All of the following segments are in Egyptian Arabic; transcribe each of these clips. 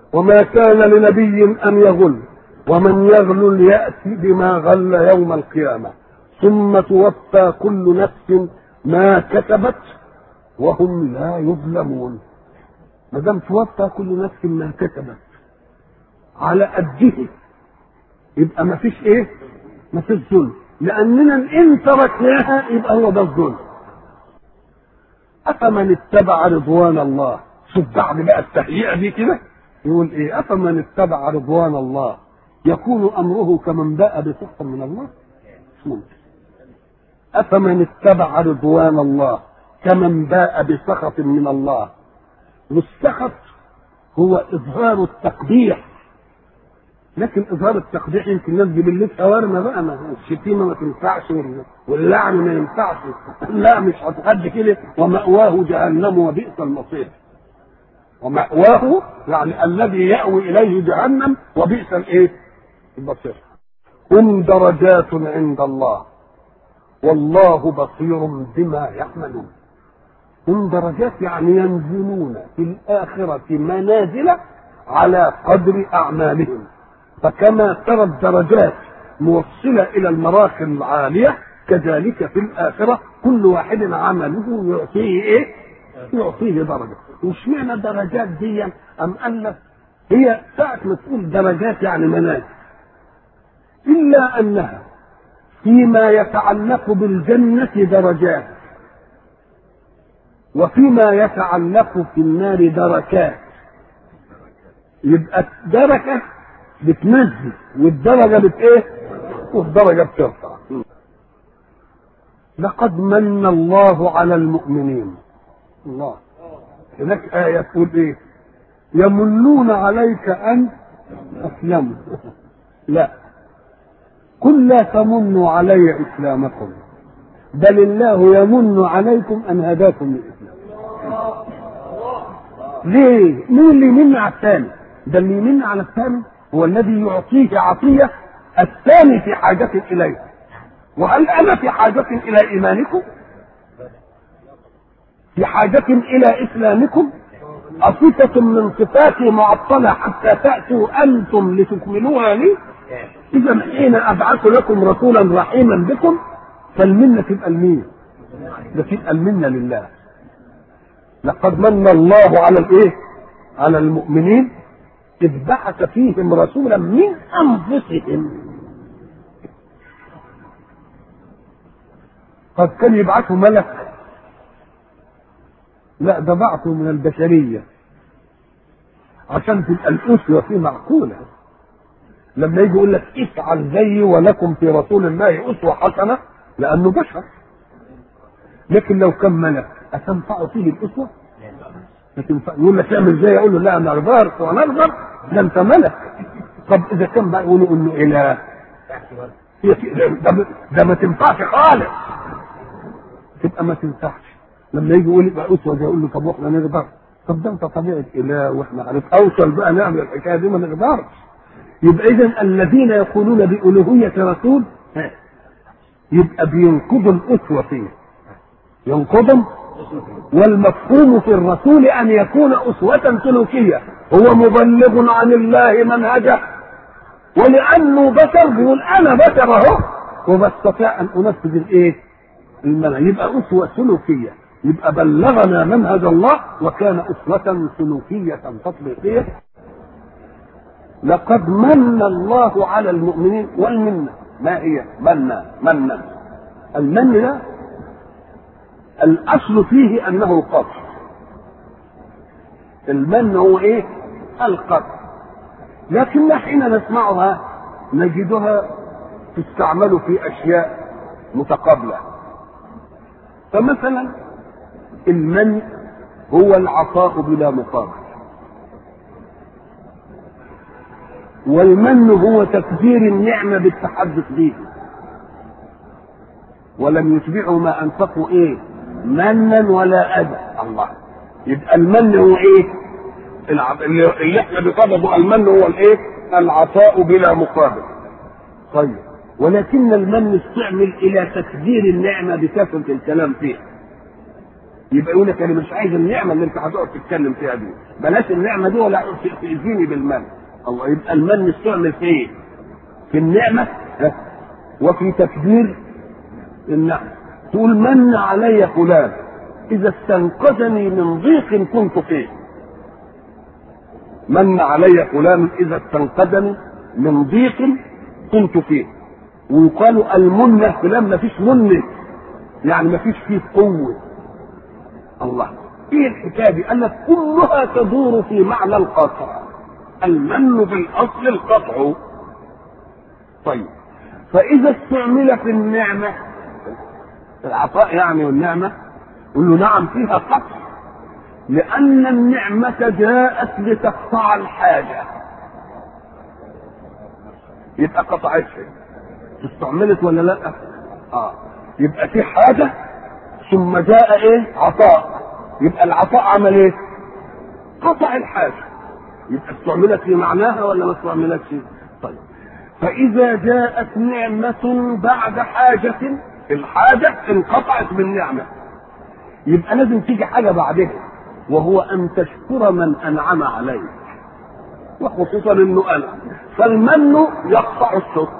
وما كان لنبي ان يغل ومن يغل ياتي بما غل يوم القيامه ثم توفى كل نفس ما كسبت وهم لا يظلمون ما دام توفى كل نفس ما كسبت على قده يبقى ما فيش ايه ما فيش ظلم لاننا ان تركناها يبقى هو ده الظلم افمن اتبع رضوان الله شوف بعد بقى التهيئه دي كده يقول ايه افمن اتبع رضوان الله يكون امره كمن باء بسخط من الله مش ممكن افمن اتبع رضوان الله كمن باء بسخط من الله والسخط هو اظهار التقبيح لكن اظهار التقبيح يمكن الناس دي بالليل شاورما بقى ما الشتيمه ما تنفعش واللعن ما ينفعش لا مش هتقد كده ومأواه جهنم وبئس المصير ومأواه يعني الذي يأوي إليه جهنم وبئس الإيه؟ المصير هم درجات عند الله والله بصير بما يعملون هم درجات يعني ينزلون في الآخرة منازل على قدر أعمالهم فكما ترى الدرجات موصلة إلى المراحل العالية كذلك في الآخرة كل واحد عمله يعطيه إيه؟ يعطيه درجة وش معنى الدرجات دي أم قال لك هي ساعة ما تقول درجات يعني منازل إلا أنها فيما يتعلق بالجنة درجات وفيما يتعلق في النار دركات يبقى الدركة بتنزل والدرجة بت ايه؟ والدرجة بترفع لقد من الله على المؤمنين الله هناك آية تقول ايه؟ يمنون عليك أن أسلموا لا قل لا تمنوا علي إسلامكم بل الله يمن عليكم أن هداكم للإسلام ليه؟ مين اللي يمن على الثاني؟ ده اللي يمن على الثاني هو الذي يعطيه عطية الثاني في حاجة إليه وهل أنا في حاجة إلى إيمانكم؟ في حاجة إلى إسلامكم؟ أصفة من صفاتي معطلة حتى تأتوا أنتم لتكملوها لي؟ إذا حين أبعث لكم رسولا رحيما بكم فالمنة تبقى لمين؟ ده تبقى المنة لله. لقد من الله على الإيه؟ على المؤمنين إذ بعث فيهم رسولا من أنفسهم. قد كان يبعثوا ملك لا ده بعثه من البشرية عشان تبقى الأسوة فيه معقولة لما يجي يقول لك افعل زيي ولكم في رسول الله أسوة حسنة لأنه بشر لكن لو كان ملك أتنفع فيه الأسوة؟ ما تنفع يقول لك اعمل زي يقول له لا أنا أغدرت وأنا أغدر ده أنت ملك طب إذا كان بقى يقولوا إنه إله ده, ده ما تنفعش خالص تبقى ما تنفعش لما يجي يقول يبقى اسوه ده يقول له طب واحنا نقدر طب ده انت طبيعه اله واحنا عارف اوصل بقى نعمل الحكايه دي ما نقدرش يبقى اذا الذين يقولون بالوهيه رسول يبقى بينقضوا الاسوه فيه ينقضهم والمفهوم في الرسول ان يكون اسوه سلوكيه هو مبلغ عن الله منهجه ولانه بشر بيقول انا بشر اهو وبستطيع ان انفذ الايه؟ المنهج يبقى اسوه سلوكيه يبقى بلغنا منهج الله وكان أسوة سلوكية تطبيقية لقد من الله على المؤمنين والمنة ما هي منا منا المن ده الأصل فيه أنه قطع المن هو إيه القطع لكن حين نسمعها نجدها تستعمل في أشياء متقابلة فمثلا المن هو العطاء بلا مقابل والمن هو تقدير النعمة بالتحدث به ولم يتبعوا ما أنفقوا إيه منا ولا أذى الله يبقى المن هو إيه اللي احنا بطلبه المن هو الإيه العطاء بلا مقابل طيب ولكن المن استعمل إلى تكدير النعمة بكثرة الكلام فيها يبقى يقول لك انا مش عايز النعمه اللي انت هتقعد تتكلم فيها دي بلاش النعمه دي ولا تاذيني بالمن الله يبقى المن استعمل في ايه؟ في النعمه وفي تكبير النعمه تقول من علي فلان اذا استنقذني من ضيق كنت فيه من علي فلان اذا استنقذني من ضيق كنت فيه ويقال المنة فلان ما فيش منة يعني ما فيش فيه قوة الله ايه الحكاية دي؟ قال لك كلها تدور في معنى القطع المن في الاصل القطع طيب فاذا استعمل في النعمة العطاء يعني والنعمة يقول له نعم فيها قطع لأن النعمة جاءت لتقطع الحاجة يبقى قطعت استعملت ولا لا؟ اه يبقى في حاجة ثم جاء ايه؟ عطاء يبقى العطاء عمل ايه؟ قطع الحاجة يبقى استعملت في معناها ولا ما استعملتش؟ طيب فإذا جاءت نعمة بعد حاجة الحاجة انقطعت بالنعمة يبقى لازم تيجي حاجة بعدها وهو أن تشكر من أنعم عليك وخصوصا إنه أنا فالمن يقطع الشكر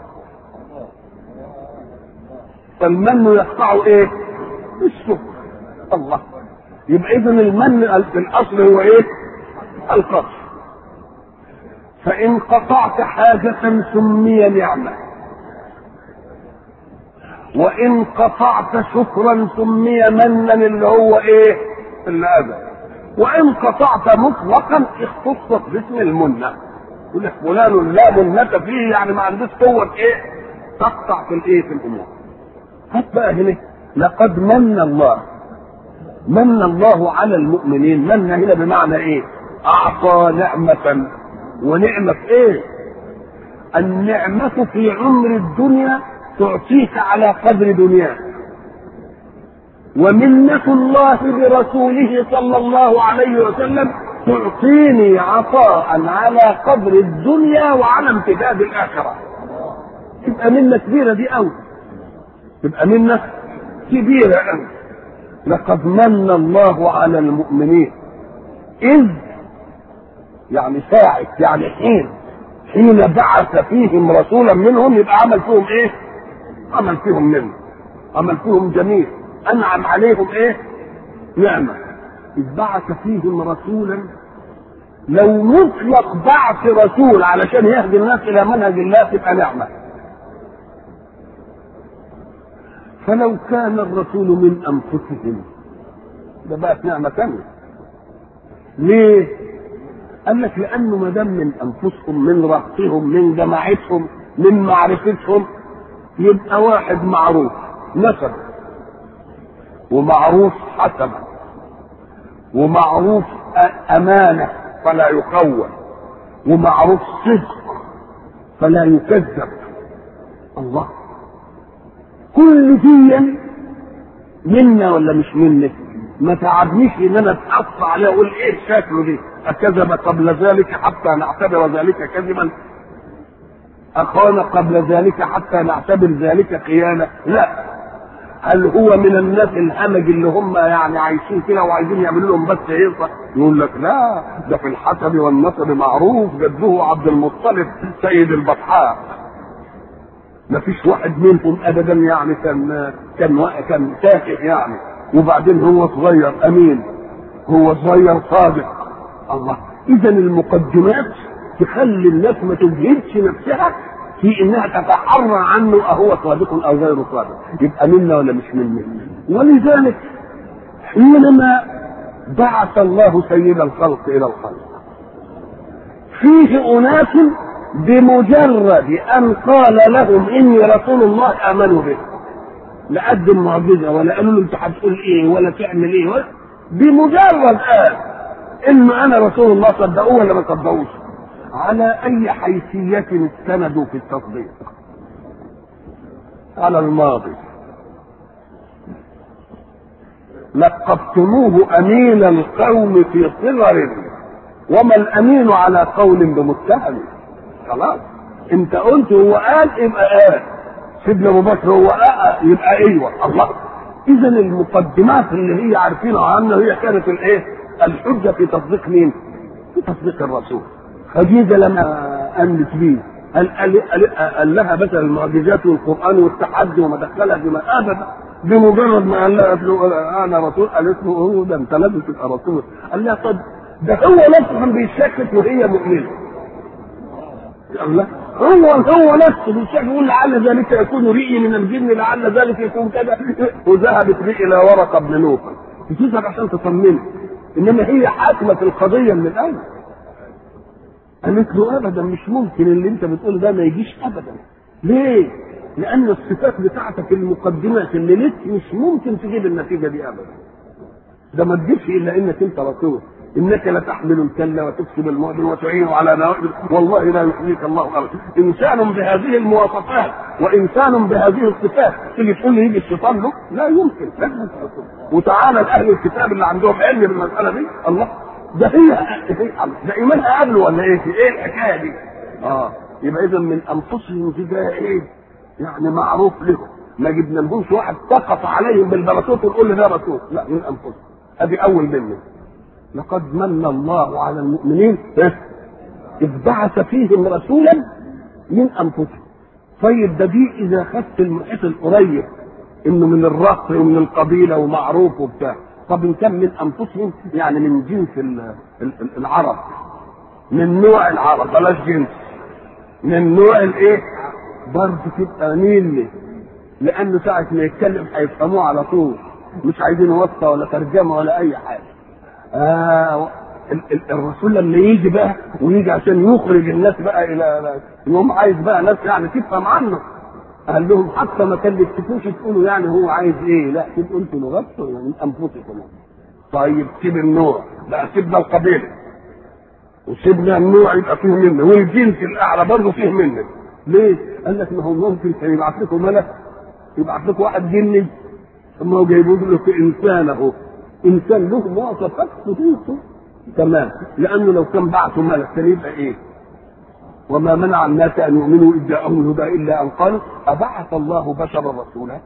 فالمن يقطع إيه؟ الشكر الله يبقى إذا المن في الأصل هو إيه؟ القطع فإن قطعت حاجة سمي نعمة وإن قطعت شكرا سمي منا اللي هو إيه؟ اللي أبى وإن قطعت مطلقا اختصت باسم المنة يقول لك فلان لا منة فيه يعني ما عندوش قوة إيه؟ تقطع في الإيه؟ في الأمور هات بقى هنا لقد من الله من الله على المؤمنين من هنا بمعنى ايه اعطى نعمة ونعمة في ايه النعمة في عمر الدنيا تعطيك على قدر دنياك ومنة الله برسوله صلى الله عليه وسلم تعطيني عطاء على قدر الدنيا وعلى امتداد الآخرة تبقى منة كبيرة دي أوي تبقى منة كبيرة أوي لقد من الله على المؤمنين إذ يعني ساعة يعني حين حين بعث فيهم رسولا منهم يبقى عمل فيهم ايه؟ عمل فيهم منه عمل فيهم جميل انعم عليهم ايه؟ نعمة إذ بعث فيهم رسولا لو مطلق بعث رسول علشان يهدي الناس إلى منهج الله تبقى نعمة فلو كان الرسول من أنفسهم ده بقت نعمة ثانية ليه؟ قال لك لانه ما دام من انفسهم من رهطهم من جماعتهم من معرفتهم يبقى واحد معروف نسب ومعروف حسبا ومعروف امانه فلا يخون ومعروف صدق فلا يكذب الله كل دي منا ولا مش منا ما تعبنيش ان انا اتقص عليه اقول ايه شكله دي أكذب قبل ذلك حتى نعتبر ذلك كذبا أخان قبل ذلك حتى نعتبر ذلك خيانة لا هل هو من الناس الهمج اللي هم يعني عايشين كده وعايزين يعملوا لهم بس هيصة يقول لك لا ده في الحسب والنسب معروف جده عبد المطلب سيد البطحاء ما فيش واحد منهم ابدا يعني كان كان كان تافه يعني وبعدين هو صغير امين هو صغير صادق الله اذا المقدمات تخلي الناس ما تجهدش نفسها في انها تتحرى عنه اهو صادق او غير صادق يبقى منا ولا مش منا ولذلك حينما بعث الله سيد الخلق الى الخلق فيه اناس بمجرد ان قال لهم اني رسول الله امنوا به لا قدم معجزه ولا قالوا له انت هتقول ايه ولا تعمل ايه ولا بمجرد قال ان انا رسول الله صدقوه ولا ما صدقوش على اي حيثيه استندوا في التصديق على الماضي لقبتموه امين القوم في صغر وما الامين على قول بمتهم خلاص انت قلت هو قال يبقى قال سيدنا ابو بكر هو قال يبقى ايوه الله اذا المقدمات اللي هي عارفينها عنها هي كانت الايه الحجه في تصديق مين في تصديق الرسول خديجه لما امنت بيه قال, قال, قال, قال لها مثلا المعجزات والقران والتحدي وما دخلها بما ابدا بمجرد ما قال لها انا رسول قالت له هو ده انت لازم تبقى رسول قال لها طب ده هو نفسه كان بيشكك وهي مؤمنه قال لا هو هو نفسه بيشكك يقول لعل ذلك يكون ريئي من الجن لعل ذلك يكون كذا وذهبت بيه الى ورقه بن نوفل بتذهب عشان تطمنه انما هي حاكمه القضيه من الاول قالت له ابدا مش ممكن اللي انت بتقوله ده ما يجيش ابدا ليه؟ لان الصفات بتاعتك المقدمات اللي لك مش ممكن تجيب النتيجه دي ابدا ده ما تجيبش الا انك انت رسول انك لتحمل الكل وتكسب المؤمن وتعين على نوائب والله لا يحييك الله ابدا انسان بهذه المواصفات وانسان بهذه الصفات تيجي تقول لي يجي الشيطان له لا يمكن لازم وتعالى لاهل الكتاب اللي عندهم علم بالمساله دي الله ده هي ده ايمانها قبله ولا ايه؟ ايه الحكايه دي؟ اه يبقى اذا من انفسهم دي ده ايه؟ يعني معروف لهم ما جبنا لهمش واحد سقط عليهم بالبركوت ونقول له ده رسول لا من انفسهم ادي اول منه لقد من الله على المؤمنين اذ بعث فيهم رسولا من انفسهم طيب ده دي اذا خدت المحيط القريب انه من الرق ومن القبيله ومعروف وبتاع طب ان كان من انفسهم يعني من جنس العرب من نوع العرب بلاش جنس من نوع الايه برضه تبقى مين لانه ساعه ما يتكلم هيفهموه على طول مش عايزين وصفه ولا ترجمه ولا اي حاجه آه الرسول لما يجي بقى ويجي عشان يخرج الناس بقى الى يوم عايز بقى ناس يعني تفهم عنه قال لهم حتى ما كلفتكوش تقولوا يعني هو عايز ايه لا تبقوا انتوا لغتكم يعني من انفسكم طيب سيب النوع لا سيبنا القبيله وسيبنا النوع يبقى فيه منه والجنس الاعلى برضه فيه منه ليه؟ قال لك ما هو ممكن كان يبعث لكم ملك يبعث لكم واحد جني ثم هو جايبين لكم انسان اهو انسان له مواصفات خصوصه تمام لانه لو كان بعثه ملك كان يبقى ايه؟ وما منع الناس ان يؤمنوا اذ جاءهم الهدى الا ان قالوا ابعث الله بشرا رسولا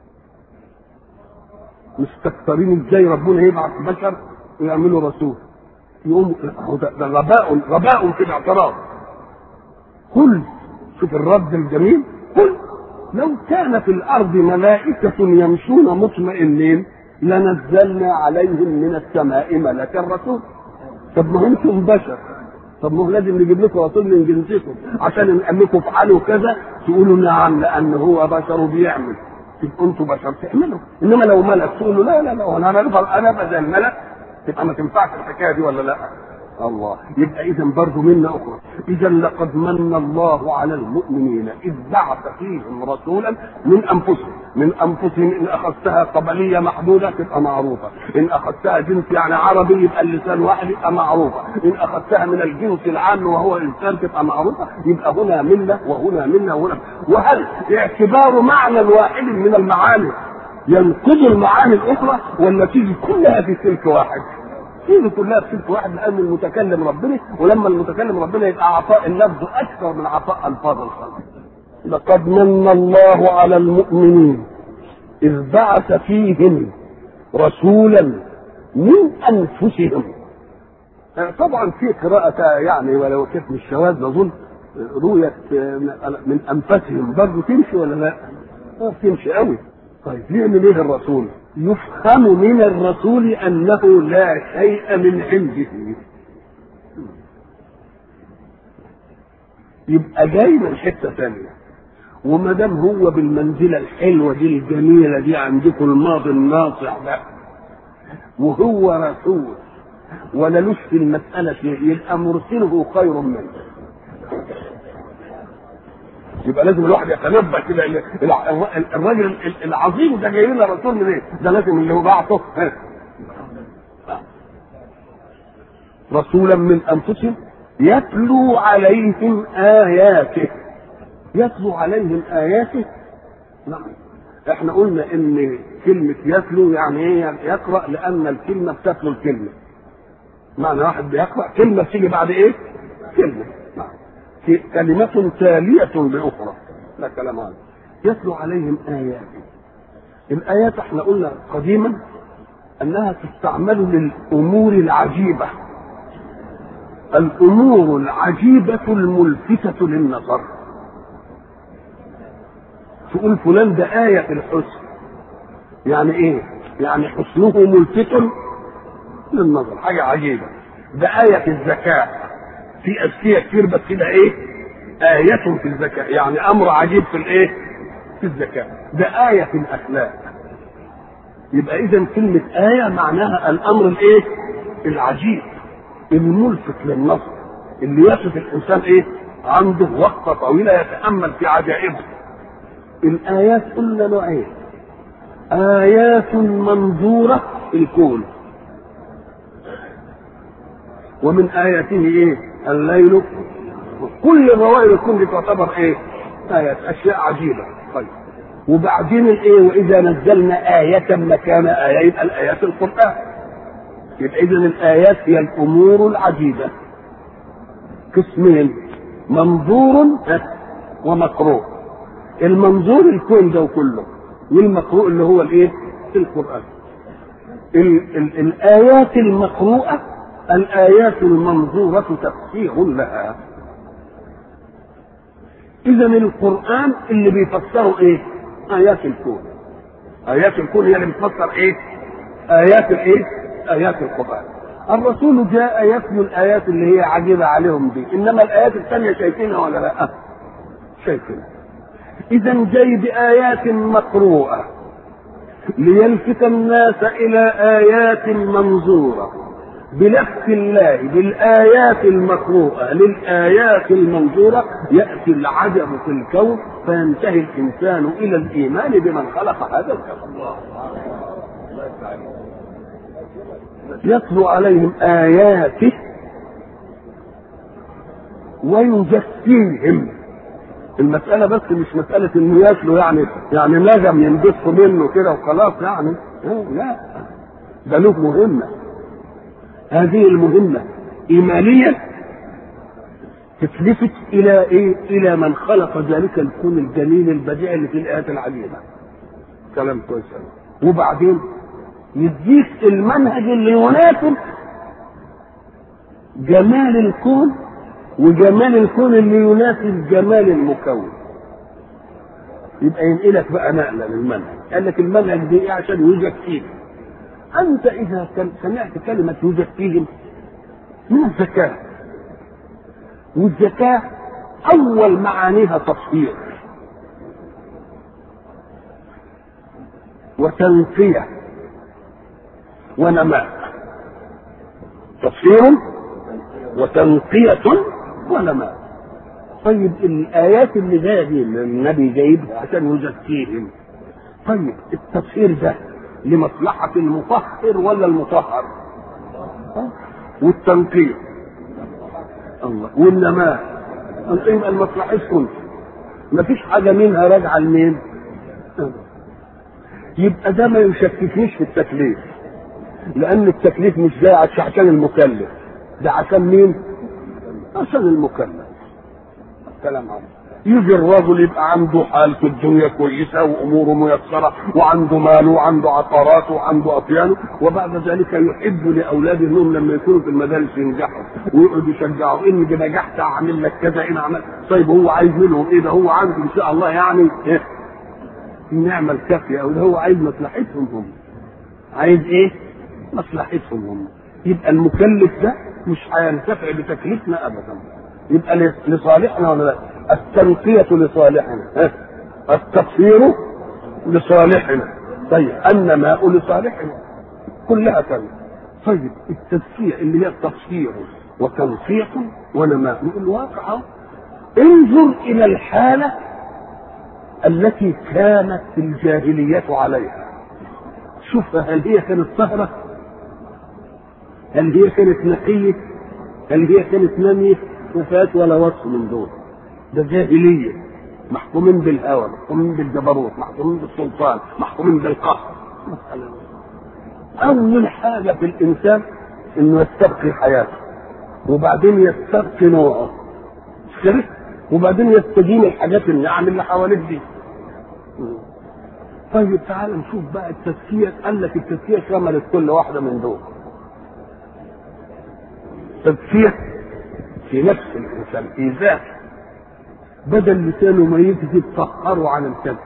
مستكثرين ازاي ربنا يبعث بشر ويعملوا رسول يقوم ده غباء غباء في الاعتراض قل شوف الرد الجميل قل لو كان في الارض ملائكه يمشون مطمئنين لنزلنا عليهم من السماء ملكا رسول طب ما انتم بشر طب ما هو لازم نجيب لكم رسول من جنسكم عشان نقول لكم افعلوا كذا تقولوا نعم لان هو بشر بيعمل تبقوا انتم بشر تعملوا انما لو ملك تقولوا لا لا لا انا هنفضل انا بدل ملك تبقى ما تنفعش الحكايه دي ولا لا؟ الله يبقى اذا برضه منا اخرى اذا لقد من الله على المؤمنين اذ بعث فيهم رسولا من انفسهم من انفسهم ان اخذتها قبليه محدوده تبقى معروفه ان اخذتها جنس يعني عربي يبقى اللسان واحد يبقى معروفه ان اخذتها من الجنس العام وهو انسان تبقى معروفه يبقى هنا منا وهنا منا وهنا وهل اعتبار معنى واحد من المعاني ينقض المعاني الاخرى ولا تيجي كلها في سلك واحد تيجي كلها في سلك واحد لان المتكلم ربنا ولما المتكلم ربنا يبقى عطاء اللفظ اكثر من عطاء الفاظ الخلق لقد من الله على المؤمنين اذ بعث فيهم رسولا من انفسهم طبعا في قراءة يعني ولو كانت مش شواذ اظن رؤية من انفسهم برضه تمشي ولا لا؟ تمشي قوي طيب يعمل ايه الرسول؟ يفهم من الرسول انه لا شيء من عنده يبقى جاي من حته ثانيه وما دام هو بالمنزله الحلوه دي الجميله دي عندكم الماضي الناصع ده وهو رسول ولا لوش في المساله شيء يبقى مرسله خير منه يبقى لازم الواحد يتنبه كده الراجل العظيم ده جاي لنا رسول من ايه؟ ده لازم اللي هو بعته رسولا من انفسهم يتلو عليهم اياته يتلو عليهم اياته نعم احنا قلنا ان كلمة يتلو يعني ايه يقرأ لأن الكلمة بتتلو الكلمة. معنى واحد بيقرأ كلمة تيجي بعد ايه؟ كلمة. نعم. كلمة تالية بأخرى لا كلام هذا يتلو عليهم آياته الآيات احنا قلنا قديما أنها تستعمل للأمور العجيبة الأمور العجيبة الملفتة للنظر تقول فلان ده آية في الحسن يعني إيه؟ يعني حسنه ملفت للنظر حاجة عجيبة ده آية في الذكاء في أذكياء كتير بس كده إيه؟ آية في الذكاء يعني أمر عجيب في الإيه؟ في الذكاء ده آية في الأخلاق يبقى إذا كلمة آية معناها الأمر الإيه؟ العجيب الملفت للنظر اللي يصف الإنسان إيه؟ عنده وقفة طويلة يتأمل في عجائبه الآيات قلنا نوعين آيات منظورة في الكون ومن آياته إيه؟ الليل كل ظواهر الكون دي تعتبر إيه؟ آيات أشياء عجيبة طيب وبعدين الإيه؟ وإذا نزلنا آية مكان آية يبقى الآيات القرآن يبقى إذا الآيات هي الأمور العجيبة قسمين منظور ومقروء المنظور الكون ده كله والمقروء اللي هو الايه القران ال ال الايات المقروءه الايات المنظوره تفسير لها اذا القران اللي بيفسره ايه ايات الكون ايات الكون هي اللي بتفسر ايه ايات الايه ايات القران الرسول جاء يتلو الايات اللي هي عجيبه عليهم دي انما الايات الثانيه شايفينها ولا لا شايفينها اذا جاي بايات مقروءه ليلفت الناس الى ايات منظوره بلفت الله بالايات المقروءه للايات المنظوره ياتي العجب في الكون فينتهي الانسان الى الايمان بمن خلق هذا الكون يتلو عليهم اياته ويزكيهم المسألة بس مش مسألة إنه ياكلوا يعني يعني نغم ينبسطوا منه كده وخلاص يعني لا ده له مهمة هذه المهمة إيمانية تتلفت إلى إيه؟ إلى من خلق ذلك الكون الجميل البديع اللي في الآيات العجيبة. كلام كويس وبعدين يديك المنهج اللي يناسب جمال الكون وجمال الكون اللي يناسب جمال المكون يبقى ينقلك بقى نقله للمنهج قال لك المنهج دي ايه عشان يزكيك انت اذا سمعت كلمه يزكيهم من الزكاه والزكاه اول معانيها تطهير وتنقيه ونماء تطهير وتنقية ونماء طيب الآيات اللي جاية دي اللي النبي جايبها عشان يزكيهم طيب التطهير ده لمصلحة المطهر ولا المطهر؟ والتنقية الله والنماء يبقى لمصلحتكم مفيش حاجة منها راجعة لمين؟ يبقى ده ما يشككنيش في التكليف لأن التكليف مش جاي عشان المكلف ده عشان مين؟ عشان المكلف كلام عظيم يجي الرجل يبقى عنده حال في الدنيا كويسه واموره ميسره وعنده ماله وعنده عقاراته وعنده اطيانه وبعد ذلك يحب لاولاده انهم لما يكونوا في المدارس ينجحوا ويقعدوا يشجعوا ان دي نجحت اعمل لك كذا ان عملت طيب هو عايز منهم ايه ده هو عنده ان شاء الله يعني ايه النعمه الكافيه او ده هو عايز مصلحتهم هم عايز ايه؟ مصلحتهم هم يبقى المكلف ده مش هينتفع بتكليفنا ابدا يبقى لصالحنا ولا لا التنقية لصالحنا التطهير لصالحنا طيب النماء لصالحنا كلها كلمة طيب التزكية اللي هي التطهير وتنقية ونماء نقول واقع انظر إلى الحالة التي كانت الجاهلية عليها شوف هل هي كانت طهرة هل هي كانت نقية هل هي كانت نامية وفات ولا وصف من دول ده جاهلية محكومين بالهوى محكومين بالجبروت محكومين بالسلطان محكومين بالقهر أول حاجة في الإنسان إنه يستبقي حياته وبعدين يستبقي نوعه كده وبعدين يستدين الحاجات النعم اللي حواليك دي طيب تعال نشوف بقى التزكية قال لك التزكية شملت كل واحدة من دول تزكية في نفس الإنسان في ذاته بدل لسانه ما يكذب طهره عن الكذب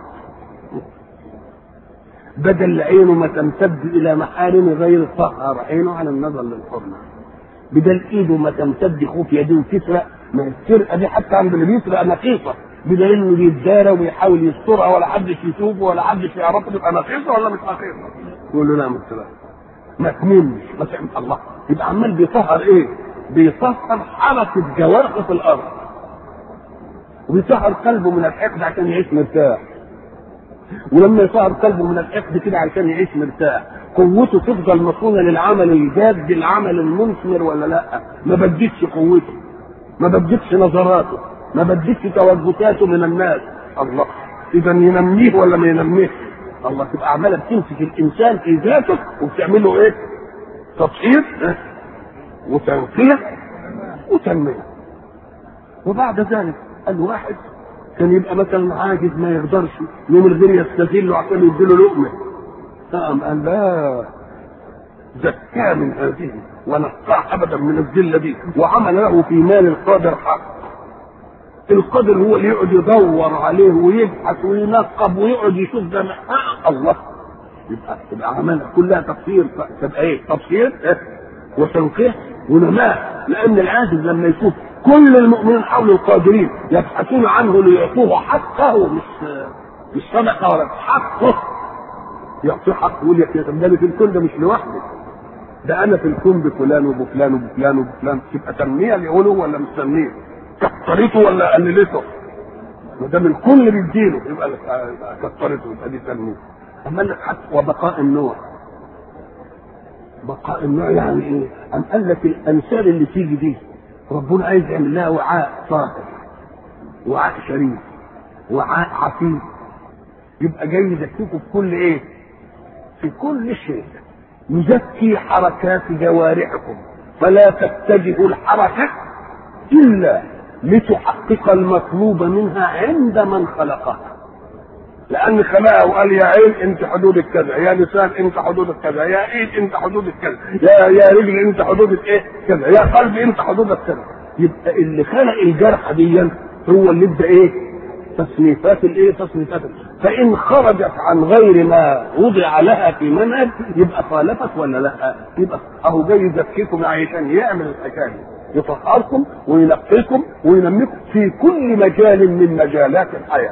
بدل عينه ما تمتد إلى محارم غير طهر عينه عن النظر للحرمة بدل ايده ما تمتد خوف يده وتسرق ما السرقه دي حتى عند اللي بيسرق نقيصه بدل انه بيتدارى ويحاول يسترها ولا حدش يشوفه ولا حدش يعرفه تبقى نقيصه ولا مش نقيصه؟ يقول له لا مش سرقه ما تمنش ما تعمل الله يبقى عمال بيطهر ايه؟ بيطهر حركه جوارحه في الارض وبيطهر قلبه من الحقد عشان يعيش مرتاح ولما يطهر قلبه من الحقد كده عشان يعيش مرتاح قوته تفضل مصونة للعمل الجاد العمل المثمر ولا لا ما بدتش قوته ما بدتش نظراته ما بدتش توجهاته من الناس الله اذا ينميه ولا ما ينميه الله تبقى عماله بتمسك الانسان في ذاته وبتعمل له ايه تطهير وتنقيه وتنميه وبعد ذلك الواحد كان يبقى مثلا عاجز ما يقدرش يوم الغير يستذله عشان يديله لقمه نعم قال لا زكاه من هذه ونقاه ابدا من الذله دي وعمل له في مال القادر حق القادر هو اللي يقعد يدور عليه ويبحث وينقب ويقعد يشوف ده آه الله يبقى يبقى عملها كلها تفسير تبقى ايه؟ تفسير إيه؟ وتنقيح ونماء لان العاجز لما يشوف كل المؤمنين حول القادرين يبحثون عنه ليعطوه حقه مش مش صدقه ولا حقه يعطيه حق يقول لك ده في الكون ده مش لوحده ده انا في الكون بفلان وبفلان وبفلان وبفلان تبقى تنميه ليقوله ولا مش تنميه؟ كترته ولا قللته؟ ما دام الكل بيديله يبقى كترته يبقى دي تنميه اما لك حتى وبقاء النوع بقاء النوع يعني ايه؟ أم قال لك الامثال اللي تيجي دي ربنا عايز يعمل لها وعاء طاهر وعاء شريف وعاء عفيف يبقى جاي يزكيكم في كل ايه؟ في كل شيء يزكي حركات جوارحكم فلا تتجهوا الحركة إلا لتحقق المطلوب منها عند من خلقها لأن خلقها وقال يا عين أنت حدودك كذا يا لسان أنت حدودك كذا يا إيد أنت حدودك كذا يا يا رجل أنت حدودك إيه كذا يا قلب أنت حدودك كذا يبقى اللي خلق الجرح دي هو اللي ادى إيه تصنيفات الايه تصنيفات فان خرجت عن غير ما وضع لها في منهج يبقى خالفت ولا لا يبقى اهو جاي يزكيكم عشان يعمل الحكايه يطهركم وينقيكم وينميكم في كل مجال من مجالات الحياه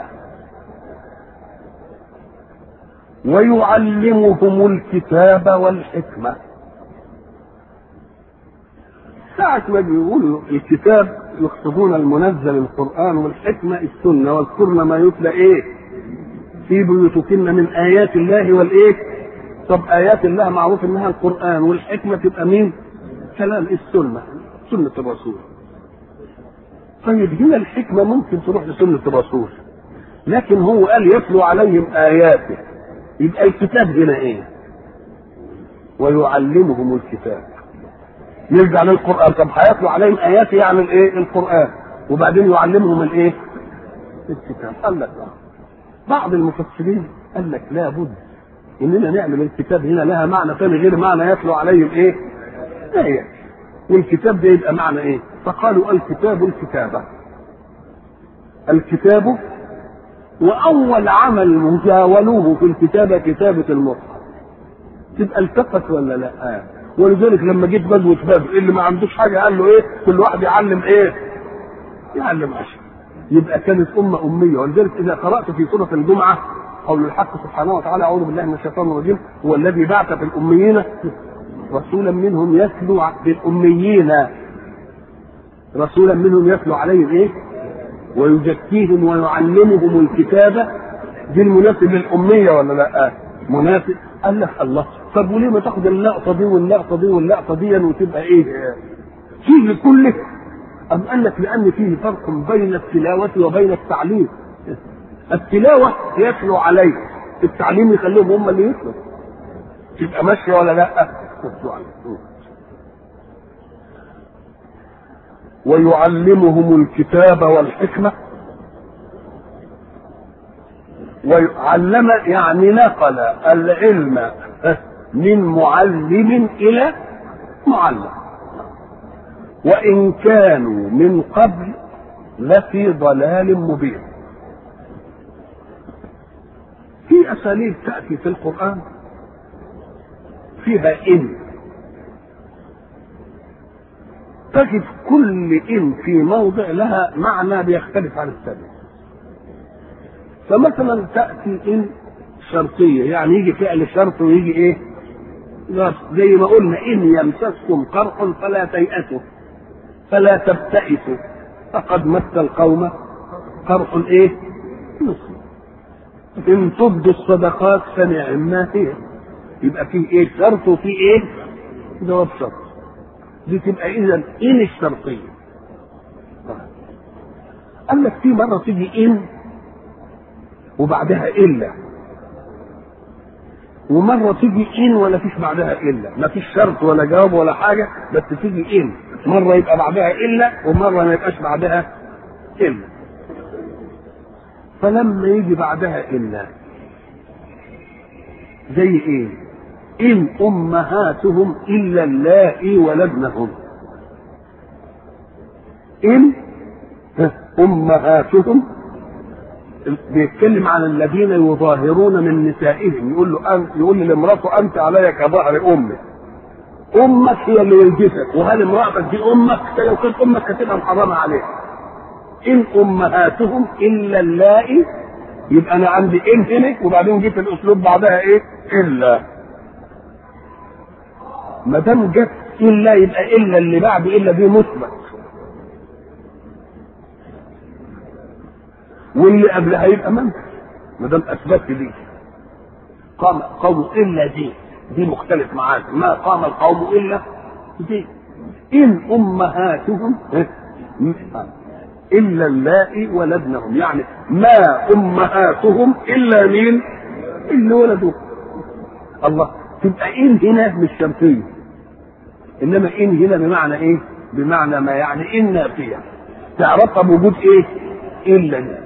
ويعلمهم الكتاب والحكمه ساعة ما بيقولوا الكتاب يقصدون المنزل القرآن والحكمة السنة واذكرن ما يتلى إيه؟ في بيوتكن من آيات الله والإيه؟ طب آيات الله معروف إنها القرآن والحكمة تبقى مين؟ كلام السنة سنة الرسول. طيب هنا الحكمة ممكن تروح لسنة الرسول لكن هو قال يتلو عليهم آياته يبقى الكتاب هنا إيه؟ ويعلمهم الكتاب يرجع للقران طب هيتلو عليهم ايات يعني الايه القران وبعدين يعلمهم الايه الكتاب قال لك بعض المفسرين قال لك لابد اننا نعمل الكتاب هنا لها معنى ثاني غير معنى يتلو عليهم ايه ايه والكتاب ده يبقى معنى ايه فقالوا الكتاب الكتابه الكتاب واول عمل مجاولوه في الكتابه كتابه المصحف تبقى التقت ولا لا آه. ولذلك لما جيت غزوه بدر اللي ما عندوش حاجه قال له ايه كل واحد يعلم ايه يعلم عشر يبقى كانت امه اميه ولذلك اذا قرات في سوره الجمعه قول الحق سبحانه وتعالى اعوذ بالله من الشيطان الرجيم هو الذي بعث في الاميين رسولا منهم يتلو بالاميين رسولا منهم يتلو عليهم ايه ويزكيهم ويعلمهم الكتابه دي المناسب للاميه ولا لا مناسب قال لك الله طب وليه ما تاخد اللقطه دي واللقطه دي واللقطه دي وتبقى ايه فيه كله أم قال لك لأن فيه فرق بين التلاوة وبين التعليم التلاوة يتلو عليه التعليم يخليهم هم اللي يتلوا تبقى ماشية ولا لا يتلو عليه ويعلمهم الكتاب والحكمة وعلم يعني نقل العلم من معلم الى معلم وان كانوا من قبل لفي ضلال مبين في اساليب تاتي في القران فيها ان تجد كل ان في موضع لها معنى بيختلف عن الثاني فمثلا تاتي ان شرطيه يعني يجي فعل شرط ويجي ايه زي ما قلنا ان يمسسكم قرح فلا تيأسوا فلا تبتئسوا فقد مس القوم قرح ايه مثل ان تبدوا الصدقات فنعما هي يبقى فيه ايه شرط وفيه ايه جواب شرط دي تبقى اذا ان الشرطيه قال لك في مره تيجي ان وبعدها الا ومره تيجي ان ولا فيش بعدها الا ما فيش شرط ولا جواب ولا حاجه بس تيجي ان مره يبقى بعدها الا ومره ما يبقاش بعدها الا فلما يجي بعدها الا زي ايه ان امهاتهم الا اللائي ولدنهم ان امهاتهم بيتكلم عن الذين يظاهرون من نسائهم يقول له أنت يقول لامرأته انت علي كظهر امك امك هي اللي ولدتك وهل امرأتك دي امك لو كانت امك هتبقى محرمة عليك ان امهاتهم الا اللائي يبقى انا عندي ان هنا وبعدين جيت الاسلوب بعدها ايه الا ما دام جت الا يبقى الا اللي بعد الا دي مثبت واللي قبلها يبقى منفي ما دام اثبتت دي قام قوم الا دي دي مختلف معاك ما قام القوم الا دي ان امهاتهم الا اللائي ولدنهم يعني ما امهاتهم الا مين اللي ولدوا الله تبقى ان هنا مش شرطيه انما ان هنا بمعنى ايه بمعنى ما يعني ان نافيه تعرفها بوجود ايه الا دي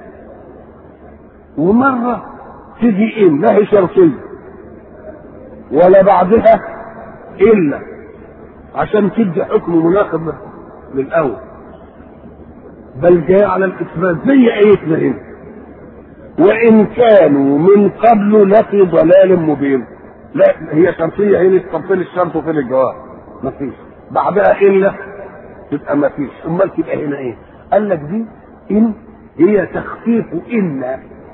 ومره تيجي ان لا هي شرطيه ولا بعدها الا عشان تدي حكم مناسب للاول بل جاء على الاثبات زي ايتنا هنا وان كانوا من قبل لفي ضلال مبين لا هي شرطيه هنا طب فين الشرط وفين الجواب ما فيش بعدها الا تبقى ما فيش امال تبقى هنا ايه قال لك دي ان هي تخفيف ان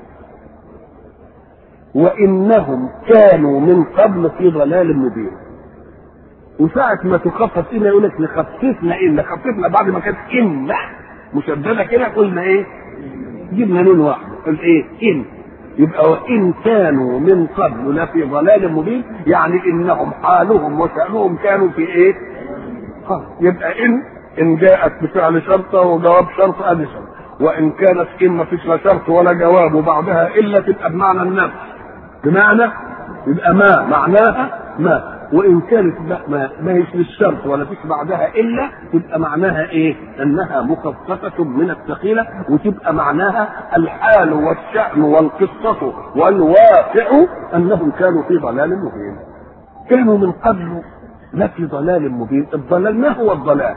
وانهم كانوا من قبل في ضلال مبين وساعة ما تخفف إن يقول لك لخففنا إن خففنا بعد ما كانت إن مشددة كده قلنا إيه؟ جبنا نون واحد قلت إيه؟ إن يبقى وإن كانوا من قبل لفي ضلال مبين يعني إنهم حالهم وشأنهم كانوا في إيه؟ يبقى إن إن جاءت بفعل شرطة وجواب شرط أدي شرط وإن كانت إن ما فيش لا شرط ولا جواب وبعدها إلا تبقى بمعنى النفس بمعنى يبقى ما معناها ما وان كانت ما, ما هيش للشرط ولا فيش بعدها الا تبقى معناها ايه؟ انها مخففه من الثقيله وتبقى معناها الحال والشان والقصه والواقع انهم كانوا في ضلال مبين. كانوا من قبل لا في ضلال مبين، الضلال ما هو الضلال؟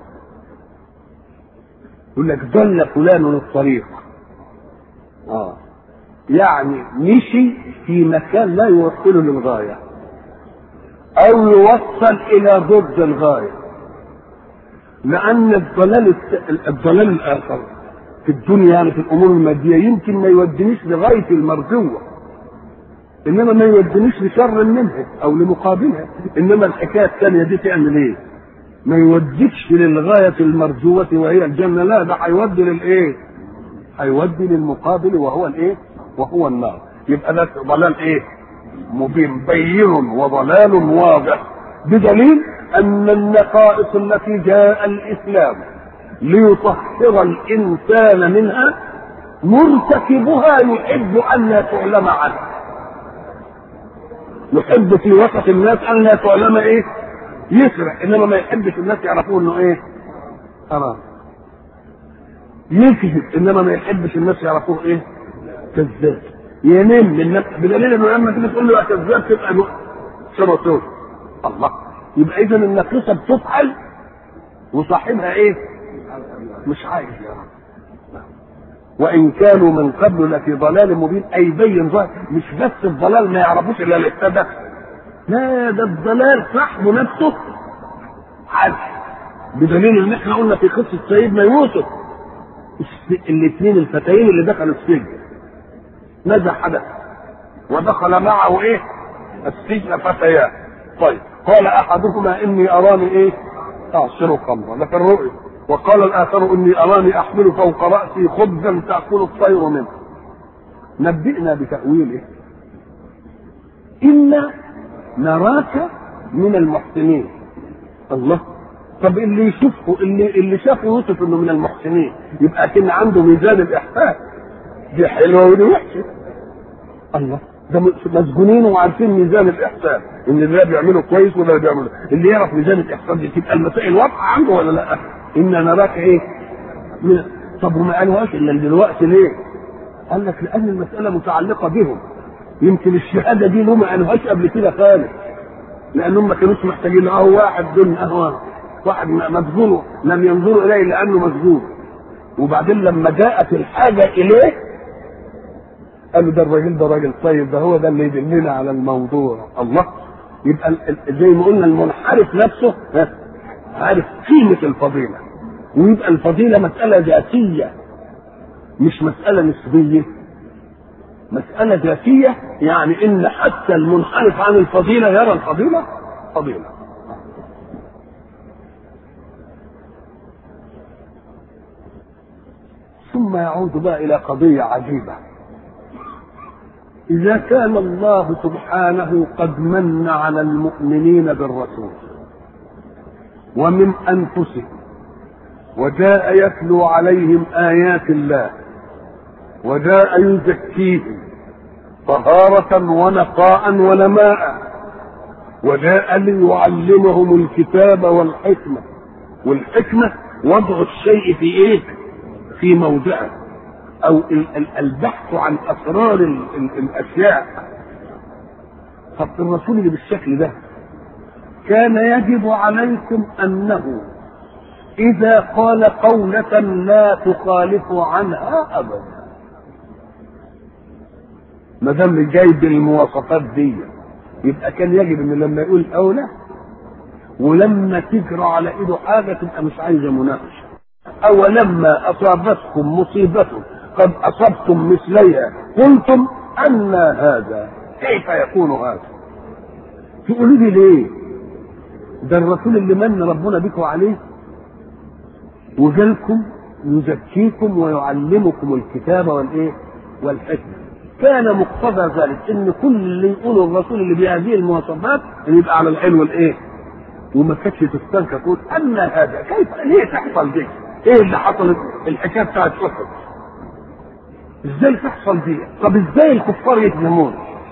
يقول لك ضل فلان الطريق. اه يعني مشي في مكان لا يوصله للغايه او يوصل الى ضد الغايه لان الضلال الضلال الاخر في الدنيا يعني في الامور الماديه يمكن ما يودينيش لغايه المرجوه انما ما يودينيش لشر منها او لمقابلها انما الحكايه الثانيه دي تعمل ايه ما يوديكش للغايه المرجوه وهي الجنه لا ده هيودي للايه هيودي للمقابل وهو الايه وهو النار يبقى ده ضلال ايه مبين بين وضلال واضح بدليل ان النقائص التي جاء الاسلام ليطهر الانسان منها مرتكبها يحب ان لا تعلم عنه يحب في وسط الناس ان لا تعلم ايه يسرع انما ما يحبش الناس يعرفوه انه ايه حرام يكذب انما ما يحبش الناس يعرفوه ايه كذاب ينام من نفسه بدليل انه لما تيجي تقول له يا كذاب تبقى شرطون الله يبقى اذا النقيصه بتفعل وصاحبها ايه؟ مش عايز يا رب وان كانوا من قبل لفي ضلال مبين اي بين ظاهر مش بس الضلال ما يعرفوش الا اللي ابتدى لا ده الضلال صاحبه نفسه عارف بدليل ان احنا قلنا في قصه سيدنا يوسف الاثنين الفتيين اللي دخلوا السجن ماذا حدث؟ ودخل معه ايه؟ السجن فتيان طيب قال احدهما اني اراني ايه؟ اعصر خمرا ده في الرؤيا وقال الاخر اني اراني احمل فوق راسي خبزا تاكل الطير منه نبئنا بتاويله انا نراك من المحسنين الله طب اللي يشوفه اللي اللي شاف يوسف انه من المحسنين يبقى كان عنده ميزان الاحسان دي حلوه ودي وحشه الله ده مسجونين وعارفين ميزان الاحسان ان ده بيعمله كويس وده بيعمله اللي يعرف ميزان الاحسان دي تبقى المسائل واضحه عنده ولا لا؟ ان نراك ايه؟ من طب وما قالوهاش الا دلوقتي ليه؟ قال لك لان المساله متعلقه بهم يمكن الشهاده دي لهم ما قالوهاش قبل كده خالص لانهم ما كانوش محتاجين اهو واحد دون اهو واحد مسجون لم ينظروا اليه لانه مسجون وبعدين لما جاءت الحاجه اليه قالوا ده الراجل ده راجل طيب ده هو ده اللي يدلنا على الموضوع الله يبقى زي ما قلنا المنحرف نفسه عارف قيمة الفضيلة ويبقى الفضيلة مسألة ذاتية مش مسألة نسبية مسألة ذاتية يعني إن حتى المنحرف عن الفضيلة يرى الفضيلة فضيلة ثم يعود بقى إلى قضية عجيبة إذا كان الله سبحانه قد من على المؤمنين بالرسول ومن أنفسهم وجاء يتلو عليهم آيات الله وجاء يزكيهم طهارة ونقاء ونماء وجاء ليعلمهم الكتاب والحكمة والحكمة وضع الشيء في ايه؟ في موضعه او البحث عن اسرار الاشياء طب الرسول اللي بالشكل ده كان يجب عليكم انه اذا قال قولة لا تخالف عنها ابدا ما دام جايب المواصفات دي يبقى كان يجب ان لما يقول اولى ولما تجرى على ايده حاجه تبقى مش عايزه مناقشه اولما اصابتكم مصيبه قد اصبتم مثليها قلتم ان هذا كيف يكون هذا تقولوا لي ليه ده الرسول اللي من ربنا بكم عليه وجالكم يزكيكم ويعلمكم الكتاب والايه والحكمه كان مقتضى ذلك ان كل اللي يقوله الرسول اللي بهذه المواصفات يبقى على العلم والايه وما كانتش تستنكر تقول ان هذا كيف ليه تحصل دي؟ ايه اللي حصلت الحكايه بتاعت احد ازاي تحصل دي؟ طب ازاي الكفار يهزمون؟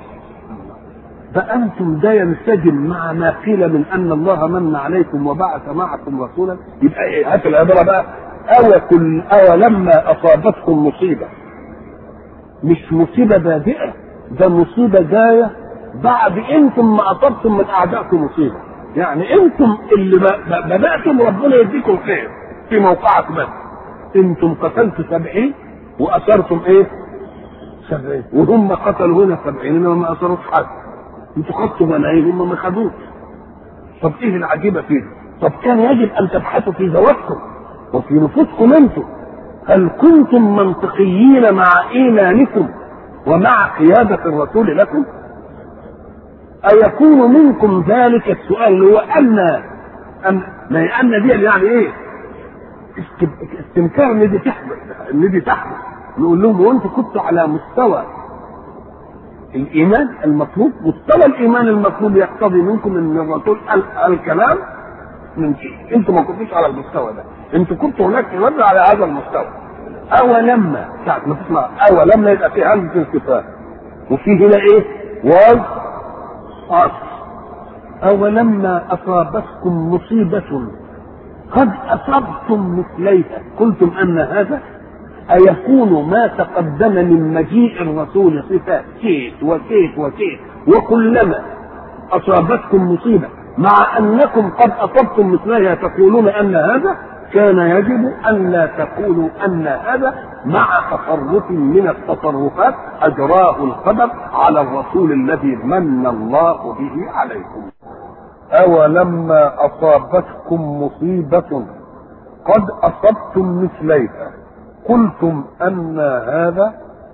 فانتم ده ينسجم مع ما قيل من ان الله من عليكم وبعث معكم رسولا يبقى ايه هات العباره بقى او كل او لما اصابتكم مصيبه مش مصيبه بادئه ده مصيبه جايه بعد انتم ما اصبتم من اعدائكم مصيبه يعني انتم اللي بداتم ربنا يديكم خير في موقعك بس انتم قتلتوا سبعين واثرتم ايه؟ سبعين وهم قتلوا هنا سبعين انما ما اثروش حد انتوا خدتوا ملايين هم ما خدوش طب ايه العجيبه فيه؟ طب كان يجب ان تبحثوا في ذواتكم وفي نفوسكم انتم هل كنتم منطقيين مع ايمانكم ومع قياده الرسول لكم؟ أيكون منكم ذلك السؤال اللي هو أن أن ما أن دي يعني إيه؟ استنكار ان دي تحدث ان دي تحدث نقول لهم وانتم كنتوا على مستوى الايمان المطلوب مستوى الايمان المطلوب يقتضي منكم ان الرسول الكلام من شيء انتم ما كنتوش على المستوى ده انتم كنتوا هناك في على هذا المستوى اولما ساعة ما تسمع اولما يبقى في همزه انكفاء وفي هنا ايه؟ واو عطف اولما اصابتكم مصيبه قد اصبتم مثليها قلتم ان هذا أيكون ما تقدم من مجيء الرسول صفات كيف وكيف وكيف وكلما أصابتكم مصيبة مع أنكم قد أصبتم مثلها تقولون أن هذا كان يجب أن لا تقولوا أن هذا مع تصرف من التصرفات أجراه القدر على الرسول الذي من الله به عليكم أولما أصابتكم مصيبة قد أصبتم مثليها قلتم أن هذا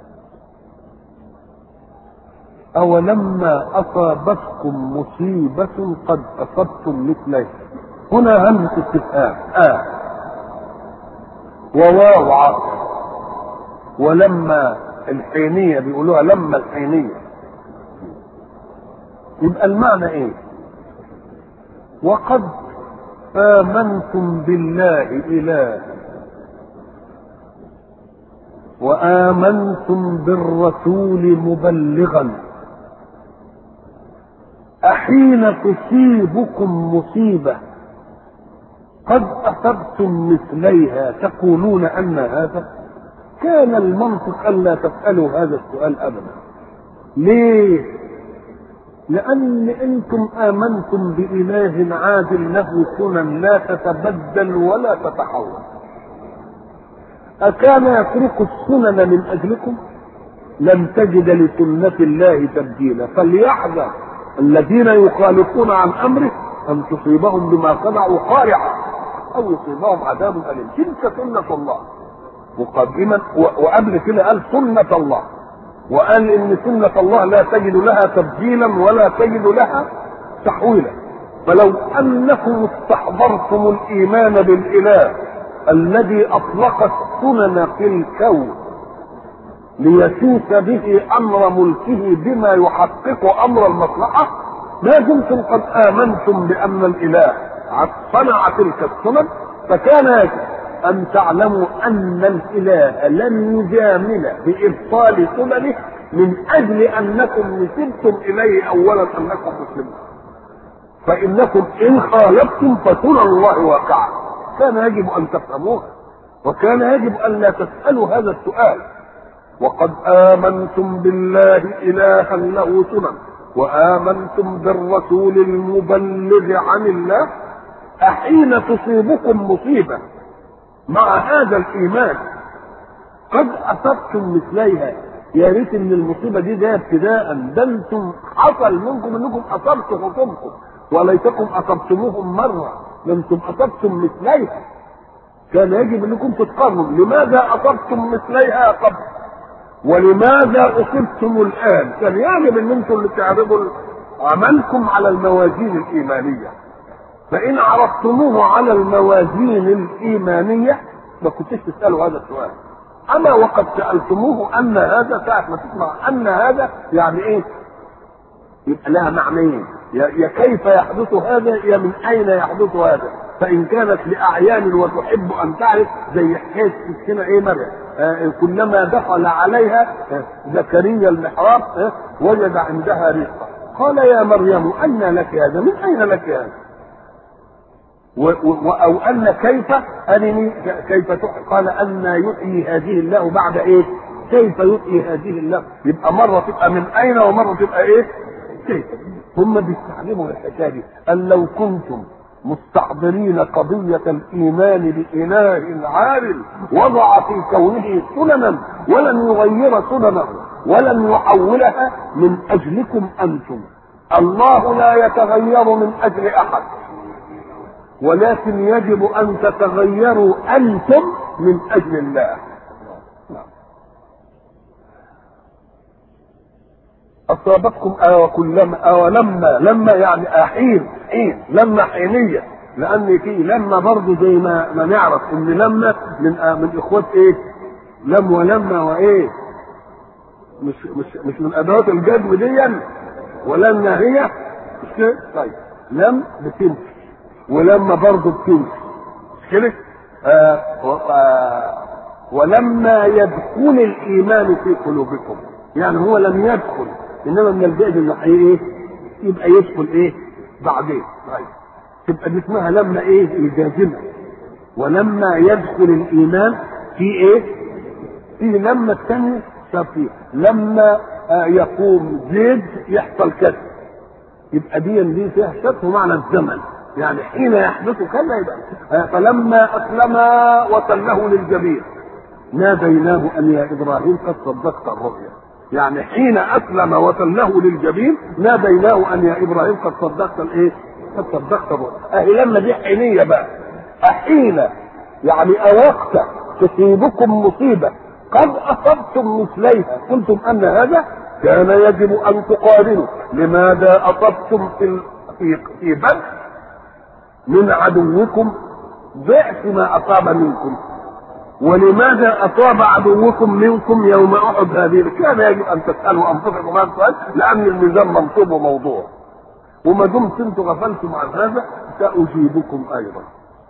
أولما أصابتكم مصيبة قد أصبتم مثليها هنا همزة استفهام آه وواو عطف ولما الحينية بيقولوها لما الحينية يبقى المعنى ايه وقد آمنتم بالله إله وآمنتم بالرسول مبلغا أحين تصيبكم مصيبة قد أصبتم مثليها تقولون أن هذا كان المنطق ألا تسألوا هذا السؤال أبدا ليه؟ لأن أنتم آمنتم بإله عادل له سنن لا تتبدل ولا تتحول أكان يترك السنن من أجلكم لن تجد لسنة الله تبديلا فليحذر الذين يخالفون عن أمره أن تصيبهم بما صنعوا قارعة أو يصيبهم عذاب أليم تلك سنة الله مقدما وقبل كده قال سنة الله وقال ان سنة الله لا تجد لها تبديلا ولا تجد لها تحويلا فلو انكم استحضرتم الايمان بالاله الذي اطلق السنن في الكون ليسوس به امر ملكه بما يحقق امر المصلحه ما دمتم قد امنتم بان الاله صنع تلك السنن فكان يجب أن تعلموا أن الإله لن يجامل بإبطال سننه من أجل أنكم نسبتم إليه أولا أنكم مسلمون فإنكم إن خالفتم فسنن الله واقعة كان يجب أن تفهموها وكان يجب أن لا تسألوا هذا السؤال وقد آمنتم بالله إلها له سنن وآمنتم بالرسول المبلغ عن الله أحين تصيبكم مصيبة مع هذا الايمان قد اصبتم مثليها يا ريت ان المصيبه دي جايه ابتداء ده انتم حصل منكم انكم اصبتوا خصومكم وليتكم اصبتموهم مره ده انتم اصبتم مثليها كان يجب انكم تتقارنوا لماذا اصبتم مثليها قبل ولماذا اصبتم الان كان يجب ان انتم اللي تعرضوا عملكم على الموازين الايمانيه فإن عرضتموه على الموازين الإيمانية ما كنتش تسألوا هذا السؤال أما وقد سألتموه أن هذا ساعة ما تسمع أن هذا يعني إيه؟ يبقى لها معنيين يا كيف يحدث هذا يا من أين يحدث هذا فإن كانت لأعيان وتحب أن تعرف زي حكاية ستنا إيه مريم آه كلما دخل عليها آه زكريا المحراب آه وجد عندها رزقا قال يا مريم أن لك هذا من أين لك هذا او ان كيف ارني كيف قال ان يحيي هذه الله بعد ايه؟ كيف يحيي هذه الله؟ يبقى مره تبقى من اين ومره تبقى ايه؟ كيف؟ هم بيستخدموا الحكايه دي ان لو كنتم مستحضرين قضية الإيمان بإله عادل وضع في كونه سننا ولن يغير سننه ولن يحولها من أجلكم أنتم الله لا يتغير من أجل أحد ولكن يجب ان تتغيروا انتم من اجل الله اصابتكم آه كلما آه لما لما يعني احين حين لما حينيه لان في لما برضه زي ما ما نعرف ان لما من آه من اخوات ايه لم ولما وايه مش مش مش من ادوات الجذب دي ولا الناهيه مش كده طيب لم بتنفي ولما برضه بتنفي مش كده؟ آه آه ولما يدخل الايمان في قلوبكم يعني هو لم يدخل انما من الجائز انه ايه يبقى يدخل ايه بعدين طيب تبقى دي اسمها لما ايه الجازمه ولما يدخل الايمان في ايه فيه لما الثانية طب فيه لما آه يقوم زيد يحصل كذا يبقى دي دي فيها شك معنى الزمن يعني حين يحدث كذا يبقى آه فلما أسلم وتله للجبين ناديناه أن يا إبراهيم قد صدقت الرؤيا يعني حين أسلم وتله للجبين ناديناه أن يا إبراهيم قد صدقت الإيه؟ قد صدقت الرؤيا أهي لما دي حينية بقى أحين يعني أوقت تصيبكم مصيبة قد أصبتم مثليها قلتم أن هذا كان يجب أن تقارنوا لماذا أصبتم في في في بدر من عدوكم ضعف ما أصاب منكم ولماذا أصاب عدوكم منكم يوم أحد هذه كان يجب أن تسألوا أنفسكم هذا السؤال لأن الميزان منصوب وموضوع وما دمت انتم غفلتم عن هذا سأجيبكم أيضا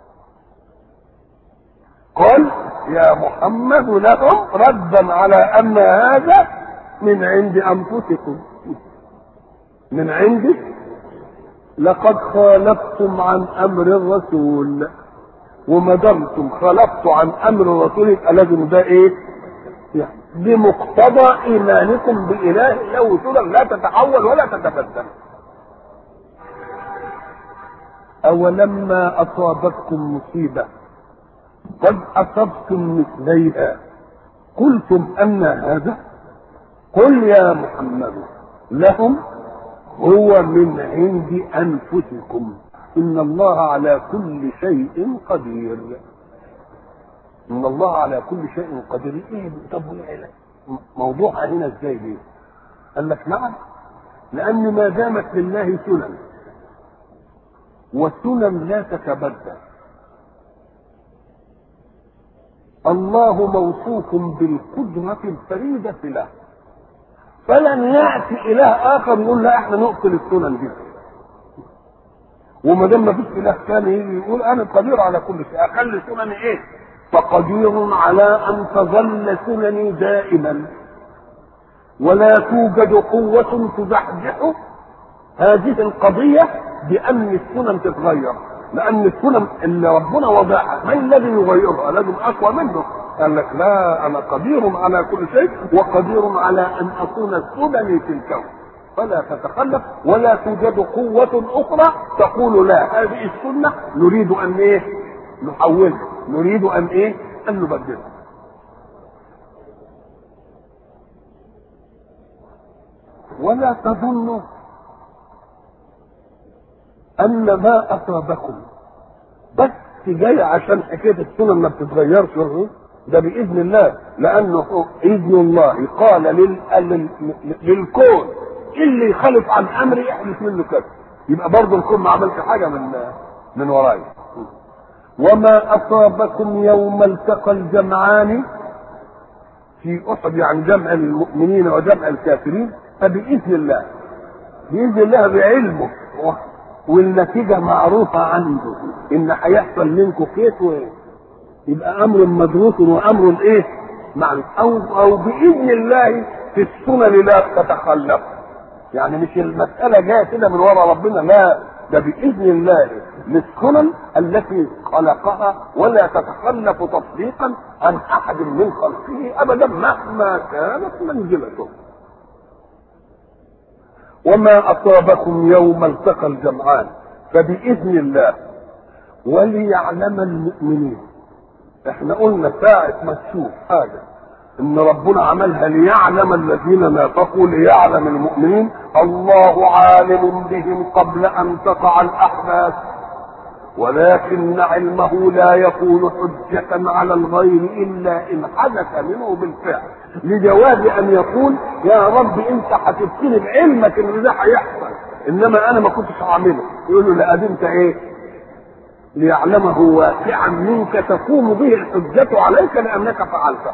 قال يا محمد لهم ردا على ان هذا من عند انفسكم من عندك لقد خالفتم عن امر الرسول وما دمتم خالفتوا عن امر الرسول يبقى لازم ده ايه؟ يعني بمقتضى ايمانكم باله له وسولا لا تتحول ولا تتبدل. اولما اصابتكم مصيبه قد أصبتم مثليها قلتم أن هذا قل يا محمد لهم هو من عند أنفسكم إن الله على كل شيء قدير إن الله على كل شيء قدير إيه طب موضوعها هنا إزاي ليه؟ قال لك نعم لأن ما دامت لله سنن والسنن لا تتبدل الله موصوف بالقدرة الفريدة له فلن يأتي إله آخر يقول لا احنا نقتل السنن دي وما دام ما فيش إله ثاني يجي يقول أنا قدير على كل شيء أخلي سنني إيه؟ فقدير على أن تظل سنني دائما ولا توجد قوة تزحزح هذه القضية بأن السنن تتغير لان السنن اللي ربنا وضعها من الذي يغيرها لازم اقوى منه قال لك لا انا قدير على كل شيء وقدير على ان اكون سنني في الكون فلا تتخلف ولا توجد قوة أخرى تقول لا هذه السنة نريد أن إيه؟ نحولها، نريد أن إيه؟ أن نبدلها. ولا تظنوا ان ما اصابكم بس جاي عشان حكايه السنن ما بتتغيرش ده باذن الله لانه اذن الله قال لل... لل... للكون اللي يخالف عن امري يحدث منه كذا يبقى برضه الكون ما عملش حاجه من من ورايا وما اصابكم يوم التقى الجمعان في احد يعني جمع المؤمنين وجمع الكافرين فباذن الله باذن الله بعلمه والنتيجة معروفة عنده إن هيحصل منكم كيف و... يبقى أمر مدروس وأمر إيه؟ معروف أو أو بإذن الله في السنن لا تتخلف يعني مش المسألة جاية كده من وراء ربنا لا ده بإذن الله للسنن التي خلقها ولا تتخلف تطبيقا عن أحد من خلقه أبدا مهما كانت منزلته وما أصابكم يوم التقى الجمعان فبإذن الله وليعلم المؤمنين احنا قلنا ساعة ما تشوف حاجة ان ربنا عملها ليعلم الذين نافقوا ليعلم المؤمنين الله عالم بهم قبل ان تقع الاحداث ولكن علمه لا يكون حجة على الغير إلا إن حدث منه بالفعل لجواب أن يقول يا رب أنت هتبتني بعلمك إن ده هيحصل إنما أنا ما كنتش هعمله يقول له لا أنت إيه ليعلمه واقعا منك تقوم به الحجة عليك لأنك فعلته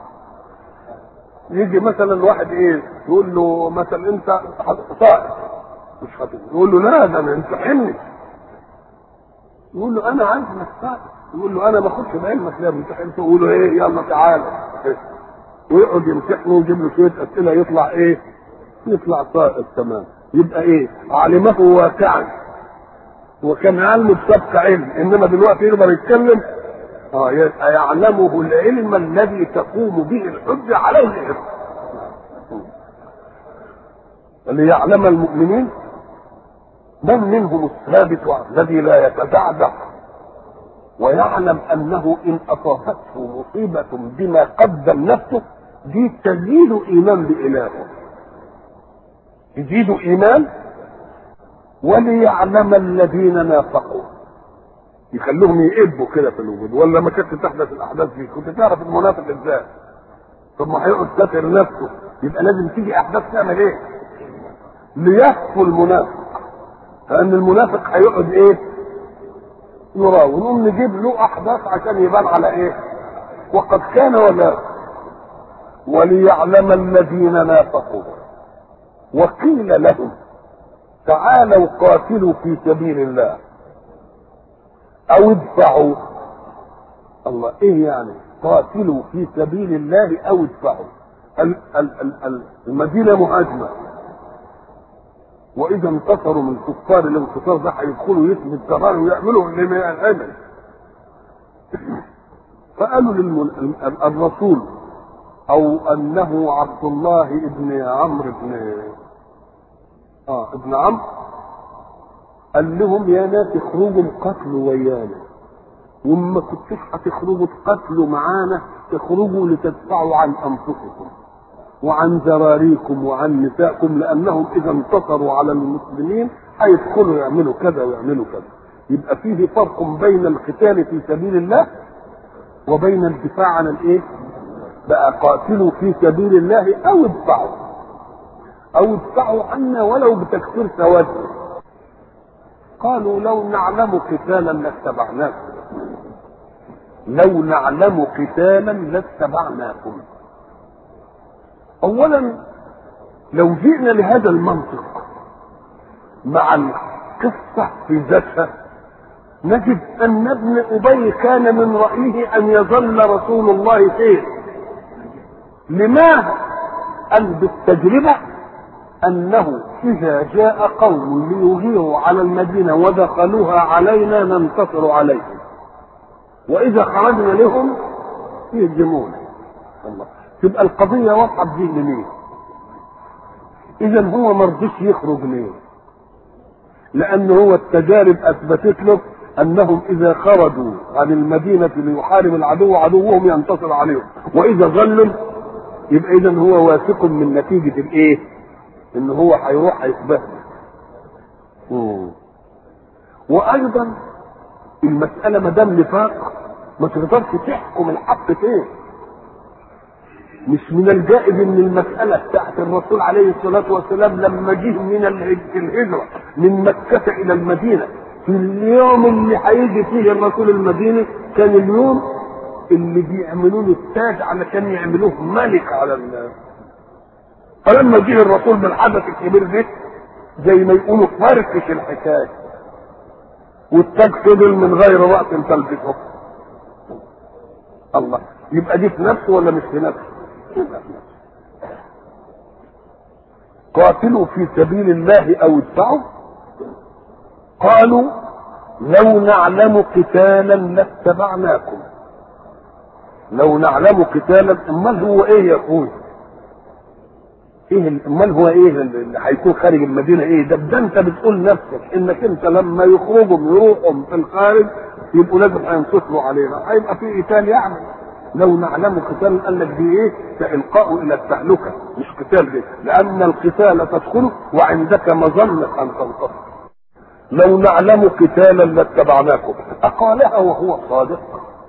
يجي مثلا واحد ايه يقول له مثلا انت طائر مش خطيب يقول له لا ده انا امتحني يقول له انا عارف انك صادق يقول له انا ما اخدش بعلمك لا امتحنت يقول له ايه يلا تعالى ويقعد يمتحنه ويجيب له شويه اسئله يطلع ايه؟ يطلع صائب تمام يبقى ايه؟ علمه واقعا وكان علمه بسبق علم انما دلوقتي يقدر يتكلم اه يعلمه العلم الذي تقوم به الحجه عليه الحجه ليعلم المؤمنين من منهم الثابت الذي لا يتزعزع ويعلم انه ان اصابته مصيبه بما قدم نفسه دي تزيد ايمان بالهه يزيد ايمان وليعلم الذين نافقوا يخلوهم يئبوا كده في الوجود ولا ما كانتش تحدث الاحداث دي كنت تعرف المنافق ازاي طب ما هيقعد ساتر نفسه يبقى لازم تيجي احداث تعمل ايه ليخفوا المنافق فان المنافق هيقعد ايه يراه ونقوم نجيب له احداث عشان يبان على ايه وقد كان ولا وليعلم الذين نافقوا وقيل لهم تعالوا قاتلوا في سبيل الله او ادفعوا الله ايه يعني قاتلوا في سبيل الله او ادفعوا ال- ال- ال- ال- المدينه مهاجمه واذا انتصروا من كفار الانتصار ده هيدخلوا يسموا الزمان ويعملوا اللي ما يعمل فقالوا للرسول او انه عبد الله ابن عمرو بن اه ابن عمرو قال لهم يا ناس اخرجوا قتلوا ويانا وما كنتوش هتخرجوا تقتلوا معانا تخرجوا لتدفعوا عن انفسكم وعن ذراريكم وعن نسائكم لانهم اذا انتصروا على المسلمين هيدخلوا يعملوا كذا ويعملوا كذا يبقى فيه فرق بين القتال في سبيل الله وبين الدفاع عن الايه بقى قاتلوا في سبيل الله او ادفعوا او ادفعوا عنا ولو بتكسير سواد قالوا لو نعلم قتالا لاتبعناكم لو نعلم قتالا لاتبعناكم اولا لو جئنا لهذا المنطق مع القصة في ذاتها نجد ان ابن ابي كان من رايه ان يظل رسول الله فيه لماذا قال بالتجربه انه اذا جاء قوم ليغيروا على المدينه ودخلوها علينا ننتصر عليهم واذا خرجنا لهم يهجمونا الله تبقى القضيه واضحه دي لمين اذا هو ما رضيش يخرج ليه لان هو التجارب اثبتت له انهم اذا خرجوا عن المدينه ليحارب العدو عدوهم ينتصر عليهم واذا ظلوا يبقى اذا هو واثق من نتيجه الايه ان هو هيروح هيتبهدل وايضا المساله ما دام نفاق ما تقدرش تحكم الحق فين مش من الجائز ان المساله بتاعت الرسول عليه الصلاه والسلام لما جه من الهجره من مكه الى المدينه في اليوم اللي هيجي فيه الرسول المدينه كان اليوم اللي بيعملوا له التاج علشان يعملوه ملك على الناس فلما جه الرسول بالحدث الكبير ده زي ما يقولوا فركش الحكايه والتاج فضل من غير وقت تلبسه الله يبقى دي في نفسه ولا مش في نفسه؟ يبقى في نفسه قاتلوا في سبيل الله او ادفعوا قالوا لو نعلم قتالا لاتبعناكم لو نعلم قتالا امال هو ايه يا اخوي ايه امال هو ايه اللي هيكون خارج المدينه ايه ده ده انت بتقول نفسك انك انت لما يخرجوا يروحوا في الخارج يبقوا لازم هينتصروا علينا هيبقى في قتال يعني لو نعلم قتال قال لك دي ايه ده القاء الى التهلكه مش قتال دي لان القتال تدخله وعندك مظنه ان تنتصر لو نعلم قتالا لاتبعناكم اقالها وهو صادق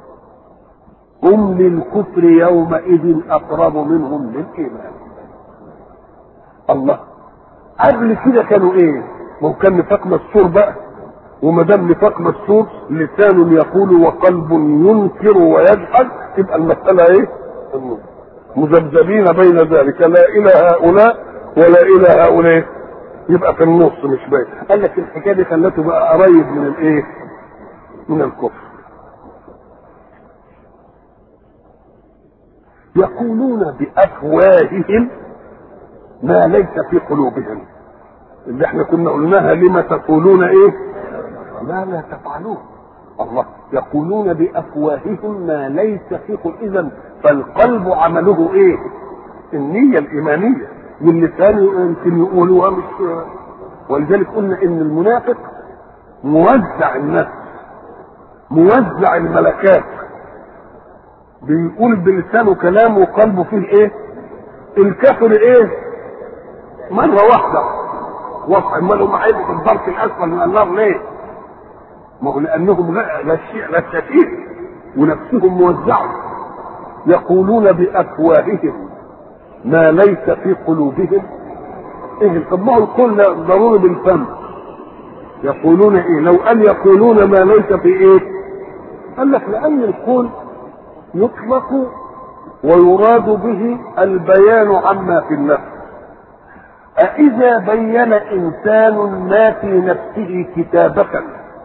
هم للكفر يومئذ اقرب منهم للايمان الله قبل كده كانوا ايه ما هو كان نفاق مستور بقى وما دام نفاق مستور لسان يقول وقلب ينكر ويجحد تبقى المساله ايه مذبذبين بين ذلك لا الى هؤلاء ولا الى هؤلاء يبقى في النص مش باين قال لك الحكايه دي خلته بقى قريب من الايه من الكفر يقولون بافواههم ما ليس في قلوبهم اللي احنا كنا قلناها لما تقولون ايه ما لا تفعلون الله يقولون بافواههم ما ليس في قل اذا فالقلب عمله ايه النيه الايمانيه واللسان يمكن يقولوها مش ولذلك قلنا ان المنافق موزع النفس موزع الملكات بيقول بلسانه كلام وقلبه فيه ايه الكافر ايه مرة واحدة وصح امال هم هيبقوا في الدرك الاسفل من النار ليه؟ ما هو لانهم غشاشين ونفسهم موزعة يقولون بافواههم ما ليس في قلوبهم ايه طب ما هو القول ضروري بالفم يقولون ايه لو قال يقولون ما ليس في ايه قال لك لان القول يطلق ويراد به البيان عما في النفس أإذا بين إنسان ما في نفسه كتابة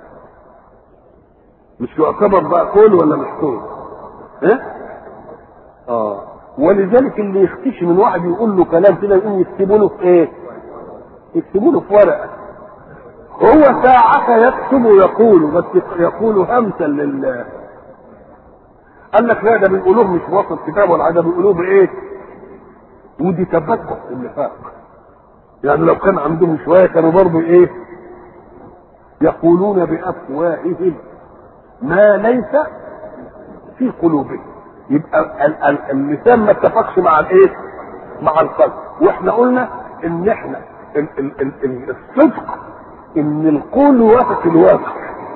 مش يعتبر بقى قول ولا مش قول؟ إيه؟ آه ولذلك اللي يختش من واحد يقول له كلام كده يقوم يكتبوا له في إيه؟ يكتبوا له في ورقة هو ساعة يكتب ويقول بس يقول همسا لله قال لك لا ده بيقولوه مش وسط كتاب ولا حاجه بيقولوه بايه؟ ودي تبكر النفاق يعني لو كان عندهم شويه كانوا برضه ايه؟ يقولون بافواههم ما ليس في قلوبهم يبقى ال- ال- اللسان ما اتفقش مع الايه؟ مع القلب واحنا قلنا ان احنا ال- ال- ال- ال- الصدق ان القول يوافق الواقع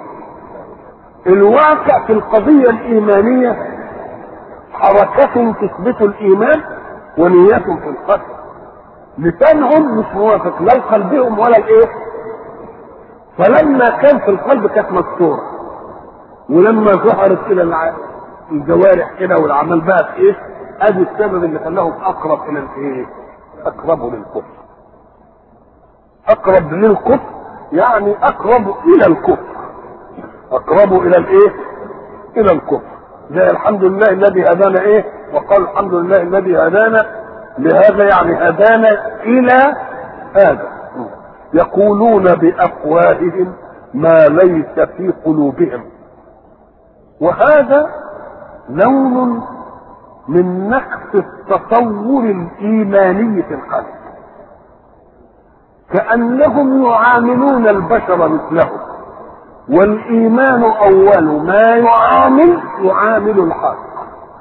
الواقع في القضية الإيمانية حركة تثبت الإيمان ونية في القلب لسانهم مش موافق لا لقلبهم ولا الايه فلما كان في القلب كانت مستورة ولما ظهرت الى الع- الجوارح كده والعمل بقى في ايه ادي السبب اللي خلاهم اقرب الى الايه اقرب للكفر اقرب للكفر يعني اقرب الى الكفر اقربوا الى الايه الى الكفر زي الحمد لله الذي هدانا ايه وقال الحمد لله الذي هدانا لهذا يعني هدانا الى هذا يقولون بافواههم ما ليس في قلوبهم وهذا لون من نقص التصور الايماني في القلب كانهم يعاملون البشر مثلهم والايمان اول ما يعامل يعامل الحق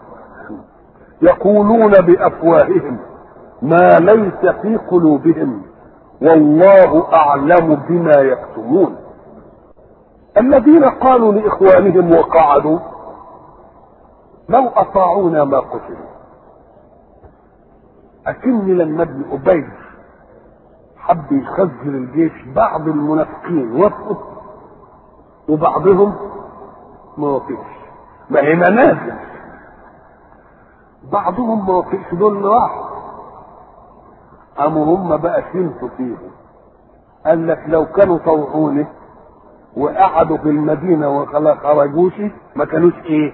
يقولون بافواههم ما ليس في قلوبهم والله اعلم بما يكتمون الذين قالوا لاخوانهم وقعدوا لو اطاعونا ما قتلوا اكني لما ابن ابي حب يخزن الجيش بعض المنافقين وافقوا وبعضهم ما وافقش ما هي منازل بعضهم ما وافقش دول راحوا قاموا هم بقى شلتوا فيهم قال لك لو كانوا طوعوني وقعدوا في المدينة وخلا خرجوش ما كانوش ايه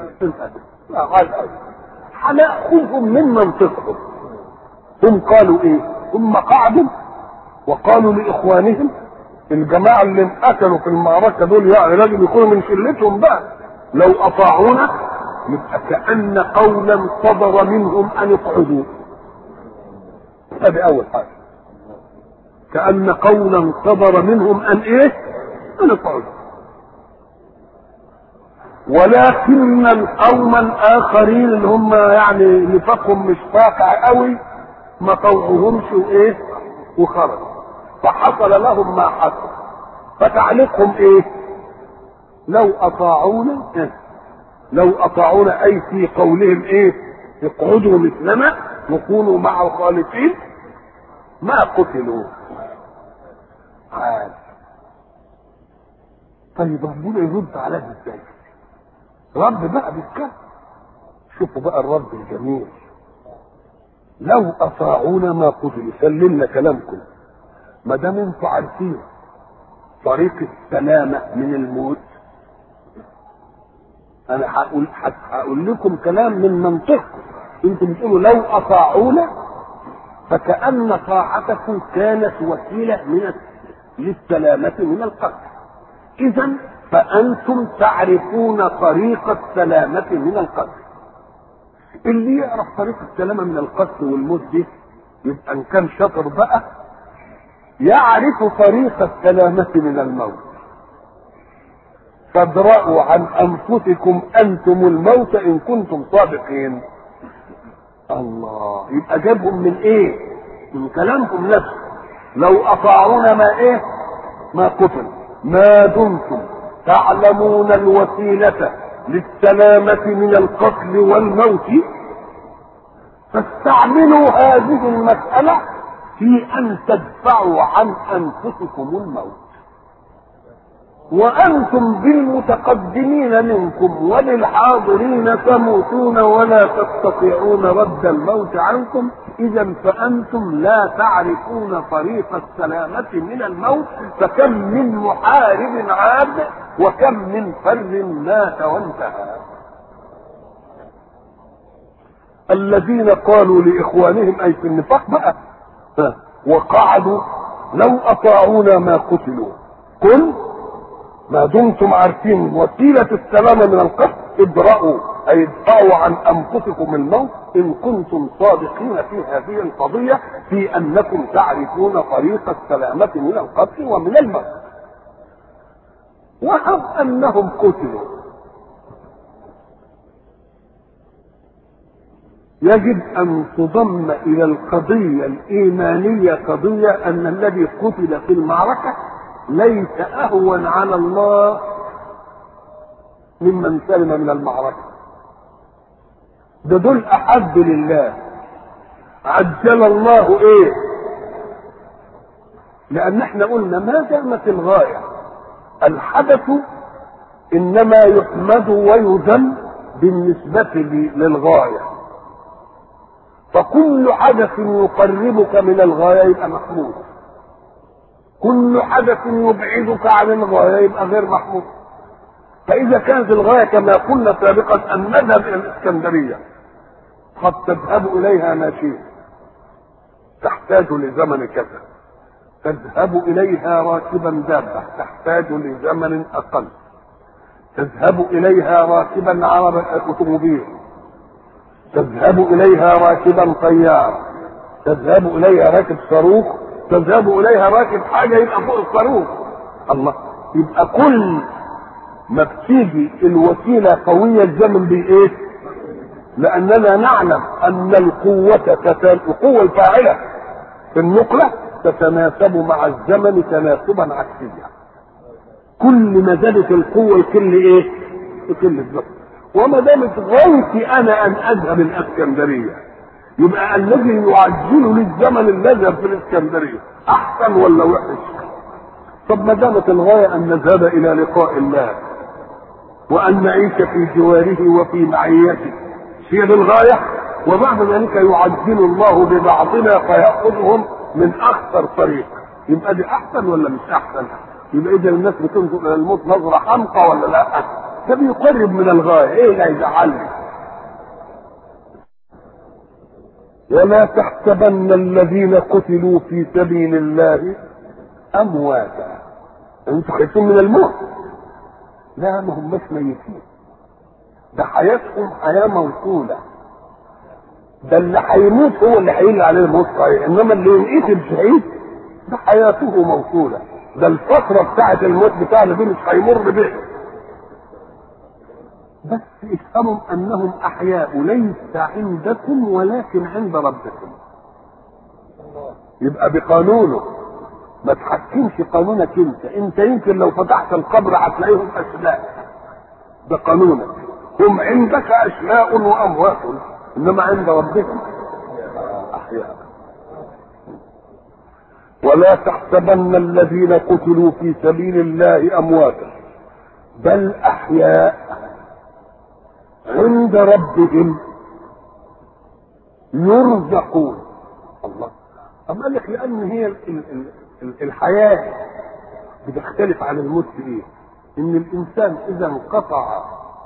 هنأخذهم من منطقهم هم قالوا ايه هم قعدوا وقالوا لإخوانهم الجماعة اللي انقتلوا في المعركة دول يعني لازم يكونوا من شلتهم بقى لو أطاعونا يبقى كأن قولا صدر منهم أن اقعدوا هذه أول حاجة كأن قولا صدر منهم أن إيه؟ أن اقعدوا ولكن القوم الآخرين اللي هم يعني نفاقهم مش واقع قوي ما طوعوهمش وإيه؟ وخرجوا فحصل لهم ما حصل فتعليقهم ايه لو اطاعونا إيه؟ لو اطاعونا اي في قولهم ايه اقعدوا مثلنا وكونوا مع الخالفين ما قتلوا عاد طيب ربنا يرد عليه ازاي رب بقى بالكلام شوفوا بقى الرد الجميل لو اطاعونا ما قتلوا سلمنا كلامكم ما دام انتوا عارفين طريق السلامة من الموت انا هقول هقول لكم كلام من منطقكم انتم بتقولوا لو اطاعونا فكأن طاعتكم كانت وسيلة من للسلامة من القتل اذا فأنتم تعرفون طريق السلامة من القتل اللي يعرف طريق السلامة من القتل والموت دي يبقى إن كان شاطر بقى يعرف طريق السلامة من الموت فادرأوا عن أنفسكم أنتم الموت إن كنتم صادقين الله يبقى جابهم من إيه؟ من كلامهم نفسه لو أطاعونا ما إيه؟ ما قتل ما دمتم تعلمون الوسيلة للسلامة من القتل والموت فاستعملوا هذه المسألة في أن تدفعوا عن أنفسكم الموت وأنتم بالمتقدمين منكم وللحاضرين تموتون ولا تستطيعون رد الموت عنكم إذا فأنتم لا تعرفون طريق السلامة من الموت فكم من محارب عاد وكم من فر مات وانتهى الذين قالوا لإخوانهم أي في النفاق بقى وقعدوا لو أطاعونا ما قتلوا قل ما دمتم عارفين وسيلة السلامة من القتل ادرأوا أي ادفعوا عن أنفسكم الموت إن كنتم صادقين في هذه القضية في أنكم تعرفون طريق السلامة من القتل ومن الموت وحظ أنهم قتلوا يجب أن تضم إلى القضية الإيمانية قضية أن الذي قتل في المعركة ليس أهون على الله ممن سلم من المعركة ده دول أحب لله عجل الله إيه لأن احنا قلنا ما دامت الغاية الحدث إنما يحمد ويذم بالنسبة للغاية فكل حدث يقربك من الغاية يبقى محمود كل حدث يبعدك عن الغاية يبقى غير محمود فإذا كانت الغاية كما قلنا سابقا أن نذهب إلى الإسكندرية قد تذهب إليها ماشية تحتاج لزمن كذا تذهب إليها راكبا دابة تحتاج لزمن أقل تذهب إليها راكبا عربا أوتوموبيل تذهب إليها راكبا طيار تذهب إليها راكب صاروخ تذهب إليها راكب حاجة يبقى فوق الصاروخ الله يبقى كل ما بتيجي الوسيلة قوية الزمن بإيه؟ لأننا نعلم أن القوة تتل... القوة الفاعلة في النقلة تتناسب مع الزمن تناسبا عكسيا كل ما زادت القوة يكل إيه؟ يكل الزمن وما دامت غايتي انا ان اذهب الاسكندريه يبقى الذي يعجل لي الزمن الذهب في الاسكندريه احسن ولا وحش طب ما دامت الغايه ان نذهب الى لقاء الله وان نعيش في جواره وفي معيته هي دي الغايه وبعد ذلك يعجل الله ببعضنا فياخذهم من اخطر طريق يبقى دي احسن ولا مش احسن يبقى اذا الناس بتنظر الى الموت نظره حمقى ولا لا ده بيقرب من الغايه ايه اللي هيزعلني ولا تحسبن الذين قتلوا في سبيل الله امواتا انتوا خايفين من الموت لا ما هماش ميتين ده حياتهم حياه موصوله ده اللي هيموت هو اللي هيجي عليه الموت صحيح انما اللي ينقتل شهيد ده حياته موصوله ده الفتره بتاعه الموت بتاعنا دي مش هيمر به بس افهموا انهم احياء ليس عندكم ولكن عند ربكم يبقى بقانونه ما تحكمش قانونك انت انت يمكن لو فتحت القبر هتلاقيهم اشلاء ده قانونك هم عندك اشلاء واموات انما عند ربهم احياء ولا تحسبن الذين قتلوا في سبيل الله امواتا بل احياء عند ربهم يرزقون الله أم قال لك لأن هي ال- ال- ال- الحياة بتختلف عن الموت في إيه؟ إن الإنسان إذا انقطع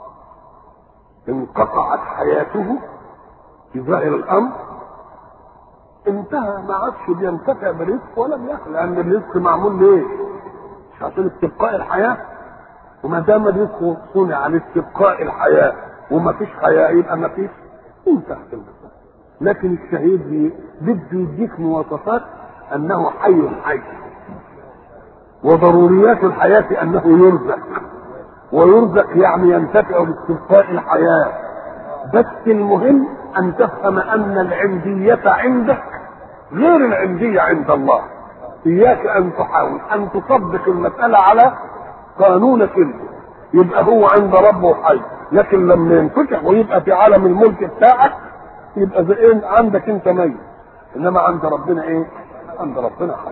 انقطعت حياته في ظاهر الأمر انتهى ما عادش بينتفع برزق ولا بياكل لأن الرزق معمول لإيه؟ مش عشان استبقاء الحياة وما دام رزقه صنع لاستبقاء الحياه وما فيش حياه يبقى ما فيش انتهت المسألة لكن الشهيد بي- بده يديك مواصفات انه حي حي وضروريات الحياه انه يرزق ويرزق يعني ينتفع باستبقاء الحياه بس المهم ان تفهم ان العنديه عندك غير العنديه عند الله اياك ان تحاول ان تطبق المساله على قانونك انت يبقى هو عند ربه حي لكن لما ينفتح ويبقى في عالم الملك بتاعك يبقى زي إيه عندك انت ميت انما عند ربنا ايه عند ربنا حي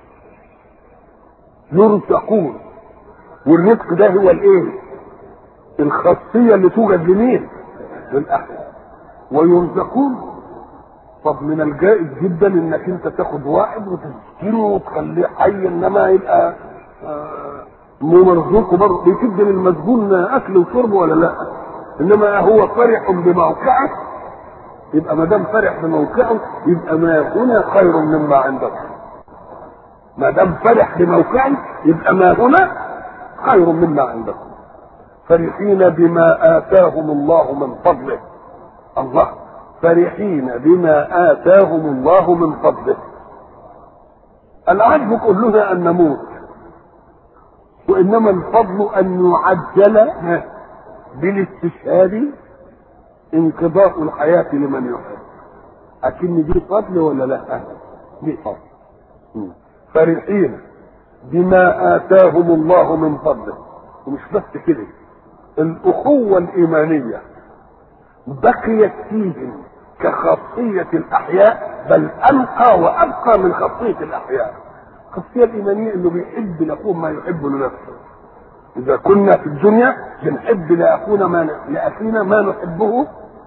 يرزقون والرزق ده هو الايه الخاصيه اللي توجد لمين للاحياء ويرزقون طب من الجائز جدا انك انت تاخد واحد وتسكنه وتخليه حي انما يبقى آه، مرزوق برضه بيكد للمسجون اكل وشرب ولا لا انما هو فرح بموقعه يبقى ما دام فرح بموقعه يبقى ما هنا خير مما عندك ما دام فرح بموقعه يبقى ما هنا خير مما عندكم فرحين بما آتاهم الله من فضله الله فرحين بما آتاهم الله من فضله العجب كلنا أن نموت وإنما الفضل أن يعجل بالاستشهاد انقضاء الحياة لمن يحب أكن دي فضل ولا لا دي فضل مم. فرحين بما آتاهم الله من فضله ومش بس كده الأخوة الإيمانية بقيت فيهم كخاصية الأحياء بل أنقى وأبقى من خاصية الأحياء الخاصية الإيمانية إنه بيحب لأخوه ما يحب لنفسه إذا كنا في الدنيا بنحب لأخونا ما لأخينا ما نحبه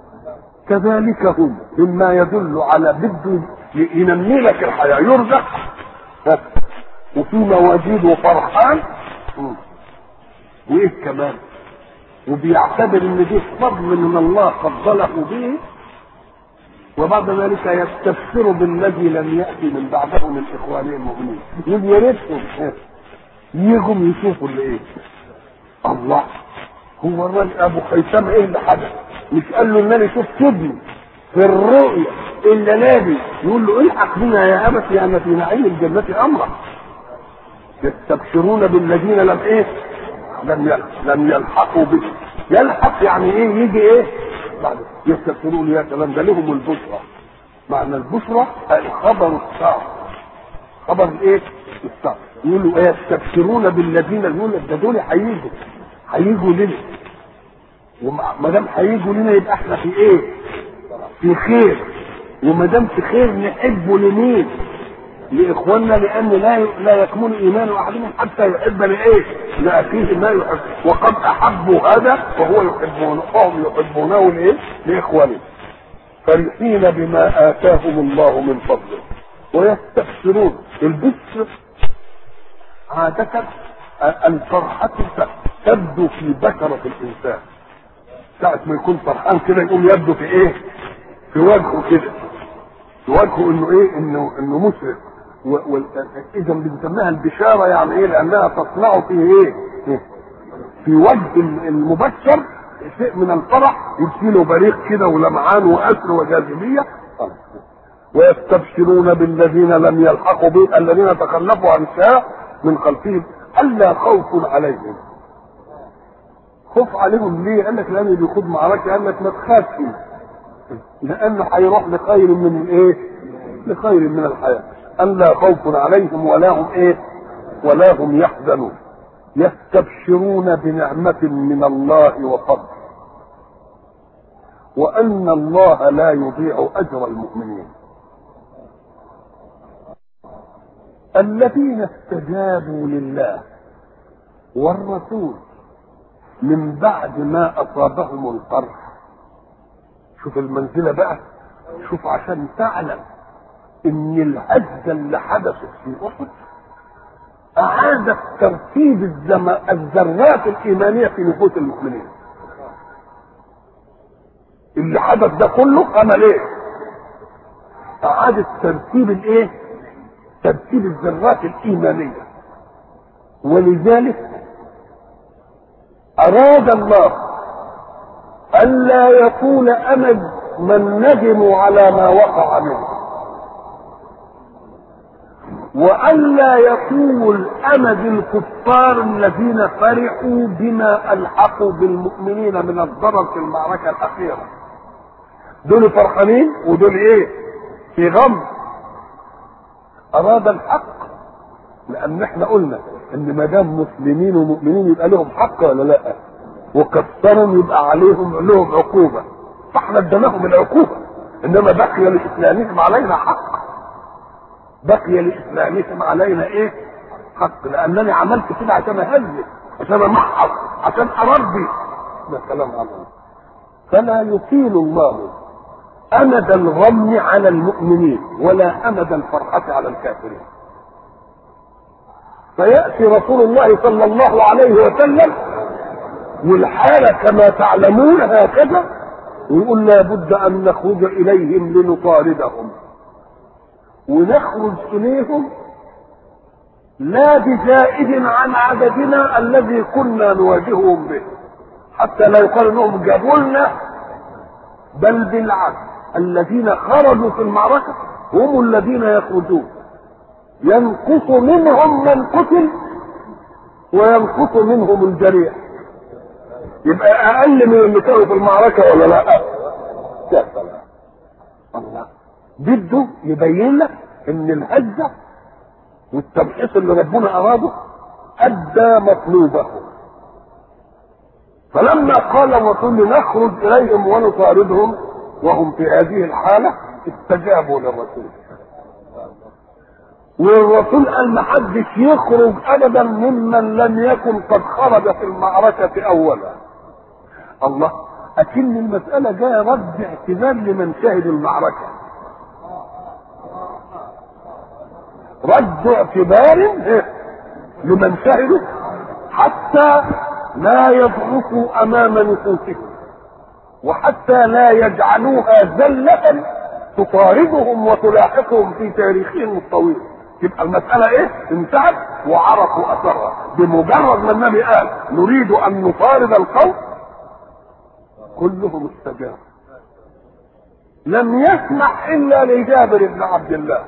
كذلك هم مما يدل على بده ينمي لك الحياة يرزق ها. وفي مواجيد وفرحان مم. وإيه كمان وبيعتبر ان دي فضل من الله فضله به وبعد ذلك يستبشر بالذي لم ياتي من بعده من اخوانه المؤمنين يقول يا ريتهم يجوا يشوفوا اللي ايه الله هو الراجل ابو خيثمه ايه اللي حدث مش قال له ان انا شفت ابني في الرؤيا الا نادي يقول له الحق بنا يا ابت لان في نعيم الجنه امرا يستبشرون بالذين لم ايه لم يل- لم يلحقوا به يلحق يعني ايه يجي ايه بعد يستبشرون يا سلام ده لهم البشرى معنى البشرى الخبر السار خبر الايه السار يقولوا ايه يستبشرون بالذين يقول ده دول هيجوا هيجوا لنا وما دام هيجوا لنا يبقى احنا في ايه في خير وما دام في خير نحبه لمين لاخواننا لان لا لا يكمل ايمان احدهم حتى يحب لايه؟ لاخيه ما يحب وقد احبوا هذا وهو يحبونه وهم يحبونه لايه؟ لاخوانهم فرحين بما اتاهم الله من فضله ويستبشرون البشر عادة الفرحة تبدو في بشرة الإنسان ساعة ما يكون فرحان كده يقوم يبدو في إيه؟ في وجهه كده في وجهه إنه إيه؟ إنه إنه مسرف اذا بنسميها البشاره يعني ايه لانها تصنع في ايه في وجه المبشر شيء من الفرح يبقي له بريق كده ولمعان واسر وجاذبيه ويستبشرون بالذين لم يلحقوا به الذين تخلفوا عن الشاء من خلفهم الا خوف عليهم خوف عليهم ليه؟ قال لك لانه بيخوض معركه قال لك ما تخافش لانه هيروح لخير من الايه؟ لخير من الحياه ألا خوف عليهم ولا هم إيه ولا هم يحزنون يستبشرون بنعمة من الله وفضل وأن الله لا يضيع أجر المؤمنين الذين استجابوا لله والرسول من بعد ما أصابهم القرح شوف المنزلة بقى شوف عشان تعلم ان الهزه اللي حدثت في احد اعادت ترتيب الزم... الذرات الايمانيه في نفوس المؤمنين اللي حدث ده كله عمل ايه اعادت ترتيب الايه ترتيب الذرات الايمانيه ولذلك أراد الله ألا يطول أمد من ندموا على ما وقع منه وألا يطول أمد الكفار الذين فرحوا بما ألحقوا بالمؤمنين من الضرر في المعركة الأخيرة دول فرحانين ودول إيه في غم أراد الحق لأن احنا قلنا إن ما دام مسلمين ومؤمنين يبقى لهم حق ولا لأ وكفرهم يبقى عليهم لهم عقوبة فاحنا اديناهم العقوبة إنما بقي لإسلامهم علينا حق بقي لاسلامهم علينا ايه حق لانني عملت كده عشان اهزم عشان امحص عشان اربي ده كلام الله فلا يطيل الله امد الغم على المؤمنين ولا امد الفرحه على الكافرين فياتي رسول الله صلى الله عليه وسلم والحاله كما تعلمون هكذا ويقول لابد ان نخرج اليهم لنطاردهم ونخرج اليهم لا بزائد عن عددنا الذي كنا نواجههم به حتى لا يقال انهم جابوا لنا بل بالعكس الذين خرجوا في المعركه هم الذين يخرجون ينقص منهم من قتل وينقص منهم الجريح يبقى اقل من اللي كانوا في المعركه ولا لا؟ يا سلام الله بده يبين لك ان الهزه والتمحيص اللي ربنا اراده ادى مطلوبه فلما قال الرسول نخرج اليهم ونطاردهم وهم في هذه الحاله استجابوا للرسول والرسول قال ما حدش يخرج ابدا ممن لم يكن قد خرج في المعركه اولا الله اكن المساله جايه رد اعتذار لمن شهد المعركه رد اعتبار لمن شهدوا حتى لا يضعفوا امام نفوسهم وحتى لا يجعلوها زلة تطاردهم وتلاحقهم في تاريخهم الطويل تبقى المسألة ايه؟ انتهت وعرفوا اثرها بمجرد ما النبي قال نريد ان نطارد القوم كلهم استجابوا لم يسمح الا لجابر بن عبد الله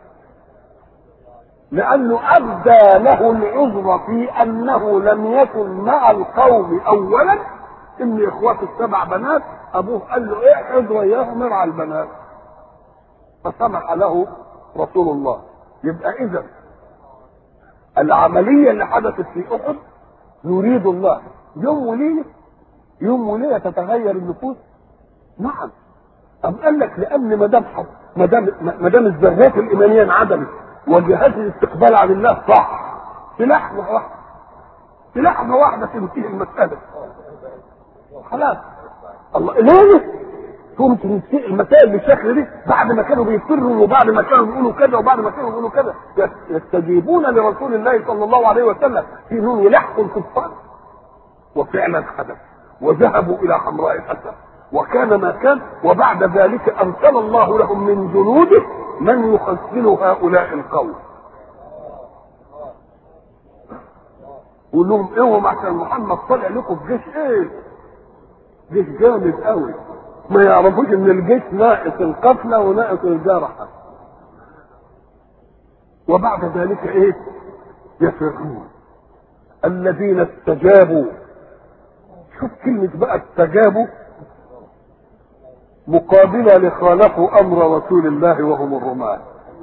لأنه أبدى له العذر في أنه لم يكن مع القوم أولا إن إخوته السبع بنات أبوه قال له احفظ وإياهم ارعى البنات فسمح له رسول الله يبقى إذا العملية اللي حدثت في أحد يريد الله يوم وليلة يوم وليلة تتغير النفوس نعم أم قال لك لأن ما دام ما دام ما دام الذرات الإيمانية انعدمت وجهات الاستقبال عن الله صح في لحظة واحدة في لحظة واحدة تنتهي المسألة خلاص الله ليه؟ تقوم تنتهي المسائل بالشكل دي بعد ما كانوا بيفروا وبعد ما كانوا بيقولوا كذا وبعد ما كانوا بيقولوا كذا يستجيبون لرسول الله صلى الله عليه وسلم في انهم يلحقوا الكفار وفعلا حدث وذهبوا الى حمراء الاسد وكان ما كان وبعد ذلك ارسل الله لهم من جنوده من يخزن هؤلاء القوم قول لهم اوعوا عشان محمد طلع لكم في جيش ايه جيش جامد قوي ما يعرفوش ان الجيش ناقص القتلى وناقص الجرحى وبعد ذلك ايه يفرون الذين استجابوا شوف كلمة بقى استجابوا مقابلة لخالفوا أمر رسول الله وهم الرماة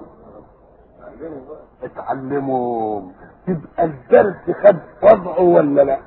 اتعلموا يبقى الدرس خد وضعه ولا لا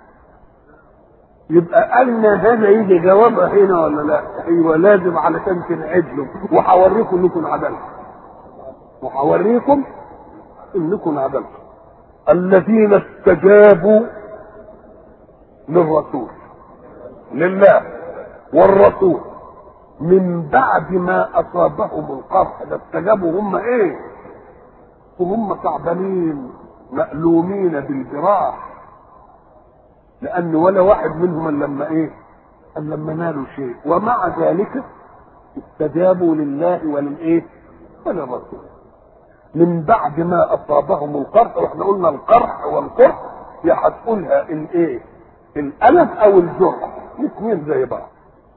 يبقى قالنا هذا يجي جوابها هنا ولا لا ايوه لازم علشان تنعدلوا وهوريكم انكم عدلتوا وهوريكم انكم عدلتوا الذين استجابوا للرسول لله والرسول من بعد ما اصابهم القرح ده استجابوا هم ايه وهم تعبانين مألومين بالجراح لأن ولا واحد منهم إلا لما إيه؟ إلا لما نالوا شيء ومع ذلك استجابوا لله وللإيه؟ وللرسول من بعد ما أصابهم القرح وإحنا قلنا القرح والقرح هي هتقولها الإيه؟ الالف او الجرح الاثنين زي بعض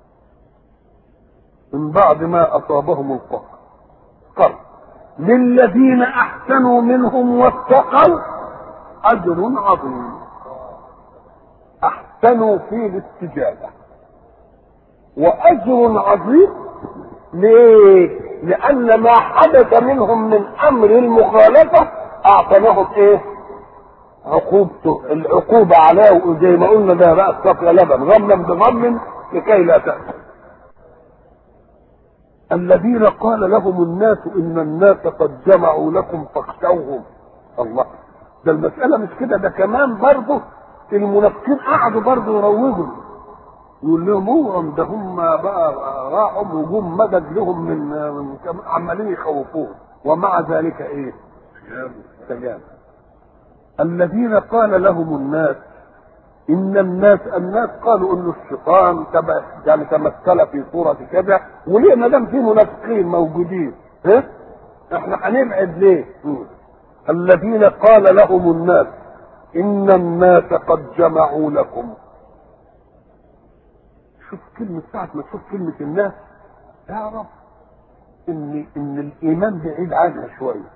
من بعد ما اصابهم القهر قال للذين احسنوا منهم واتقوا اجر عظيم احسنوا في الاستجابه واجر عظيم ليه لان ما حدث منهم من امر المخالفه اعطيناهم ايه عقوبته العقوبه عليه زي ما قلنا ده بقى الصفر لبن غما بغم لكي لا تأتي الذين قال لهم الناس ان الناس قد جمعوا لكم فاخشوهم الله ده المسألة مش كده ده كمان برضه المنافقين قعدوا برضه يروجوا يقول لهم هو ده هم بقى راحوا وجوم مدد لهم من من عمالين يخوفوهم ومع ذلك ايه؟ استجابوا الذين قال لهم الناس ان الناس الناس قالوا ان الشيطان تبع يعني تمثل في صوره كذا وليه ما دام في منافقين موجودين ها احنا هنبعد ليه؟ الذين قال لهم الناس ان الناس قد جمعوا لكم شوف كلمة ساعة ما تشوف كلمة الناس اعرف ان ان الايمان بعيد عنها شوية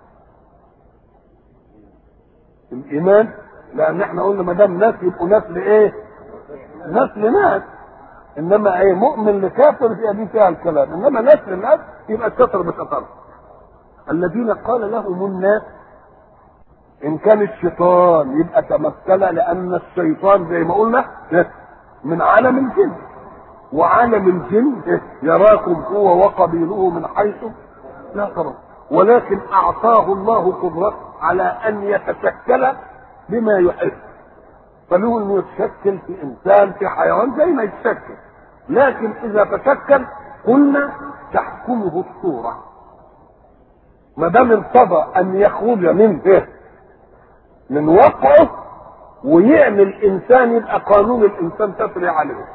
الايمان لان احنا قلنا ما دام ناس يبقوا ناس لايه؟ ناس لناس انما ايه مؤمن لكافر يبقى دي فيها الكلام انما ناس لناس يبقى الشطر بشطر الذين قال لهم الناس ان كان الشيطان يبقى تمثل لان الشيطان زي ما قلنا من عالم الجن وعالم الجن يراكم هو وقبيله من حيث لا ترون ولكن اعطاه الله قدرة على ان يتشكل بما يحب فله انه يتشكل في انسان في حيوان زي ما يتشكل لكن اذا تشكل قلنا تحكمه الصورة ما دام ارتضى ان يخرج منه من وقعه ويعمل انسان يبقى قانون الانسان تسري عليه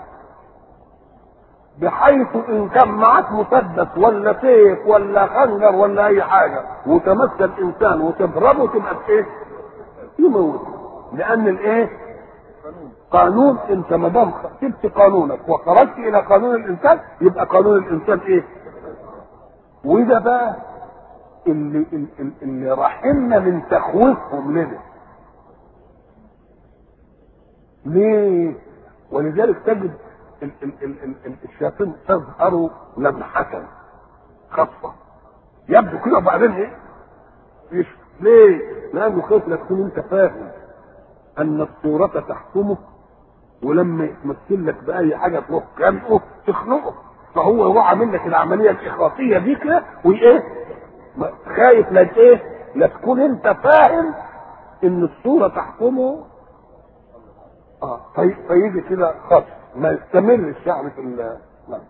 بحيث ان كان معاك مسدس ولا سيف ولا خنجر ولا اي حاجه وتمثل انسان وتضربه تبقى بايه؟ يموت لان الايه؟ قانون انت ما دام سبت قانونك وخرجت الى قانون الانسان يبقى قانون الانسان ايه؟ وده بقى اللي اللي, اللي رحمنا من تخويفهم لنا ليه؟ ولذلك تجد ال ال ال ال ال الشياطين تظهر لمحة خاصة يبدو كده وبعدين ايه؟ يش ليه؟ لأنه خايف لا تكون أنت فاهم أن الصورة تحكمه ولما يتمثل لك بأي حاجة تروح خانقه تخنقه فهو هو عامل لك العملية الإخلاصية دي كده وإيه؟ خايف لا إيه؟ لا تكون أنت فاهم إن الصورة تحكمه اه في فيجي كده خط ما يستمر الشعب في لا.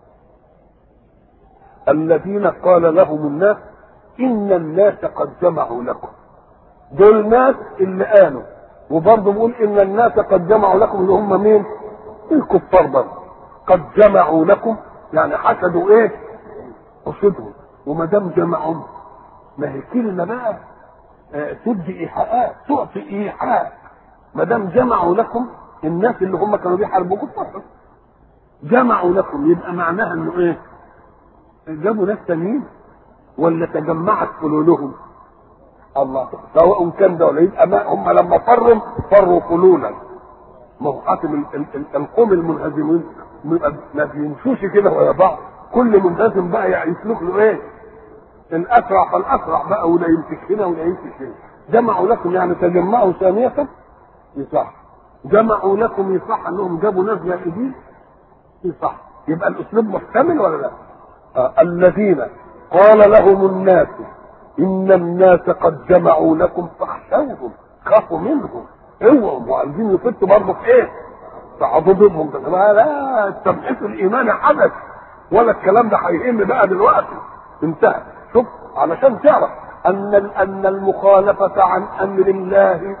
الذين قال لهم الناس ان الناس قد جمعوا لكم دول ناس اللي قالوا وبرضه بيقول ان الناس قد جمعوا لكم اللي هم مين الكفار برضه قد جمعوا لكم يعني حسدوا ايه قصدهم وما دام جمعوا ما هي كلمه بقى آه تدي ايحاءات تعطي ايحاء ما دام جمعوا لكم الناس اللي هم كانوا بيحاربوكم فرحوا جمعوا لكم يبقى معناها انه ايه جابوا ناس تانيين ولا تجمعت فلولهم الله سواء كان ده ولا يبقى ما هم لما فروا فروا فلولا ما هو حاتم القوم المنهزمين ما بيمشوش كده ويا بعض كل منهزم بقى يعني يسلك له ايه الاسرع فالاسرع بقى ولا يمسك هنا ولا يمسك هنا جمعوا لكم يعني تجمعوا ثانية يصح جمعوا لكم يصح انهم جابوا ناس زائدين يصح يبقى الاسلوب محتمل ولا لا آه الذين قال لهم الناس ان الناس قد جمعوا لكم فاخشوهم خافوا منهم اوعوا وعايزين يفتوا برضه في ايه في عضدهم لا التبعيث الايماني حدث ولا الكلام ده هيهم بقى دلوقتي انتهى شوف علشان تعرف ان ان المخالفه عن امر الله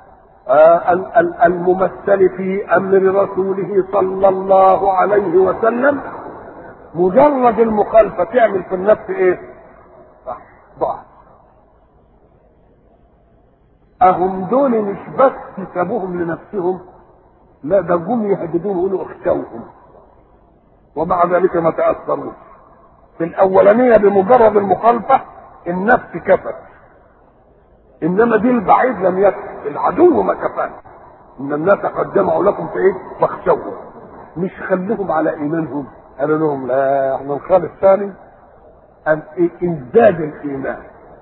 الممثل في امر رسوله صلى الله عليه وسلم مجرد المخالفه تعمل في النفس ايه؟ ضعف اهم دول مش بس سابوهم لنفسهم لا ده جم يهددون يقولوا اخشوهم ومع ذلك ما تاثروش في الاولانيه بمجرد المخالفه النفس كفت انما دي البعيد لم يكف العدو ما كفاش ان الناس قد جمعوا لكم في ايه فاخشوهم مش خليهم على ايمانهم قالوا لهم لا احنا نخالف ثاني ان ازداد الايمان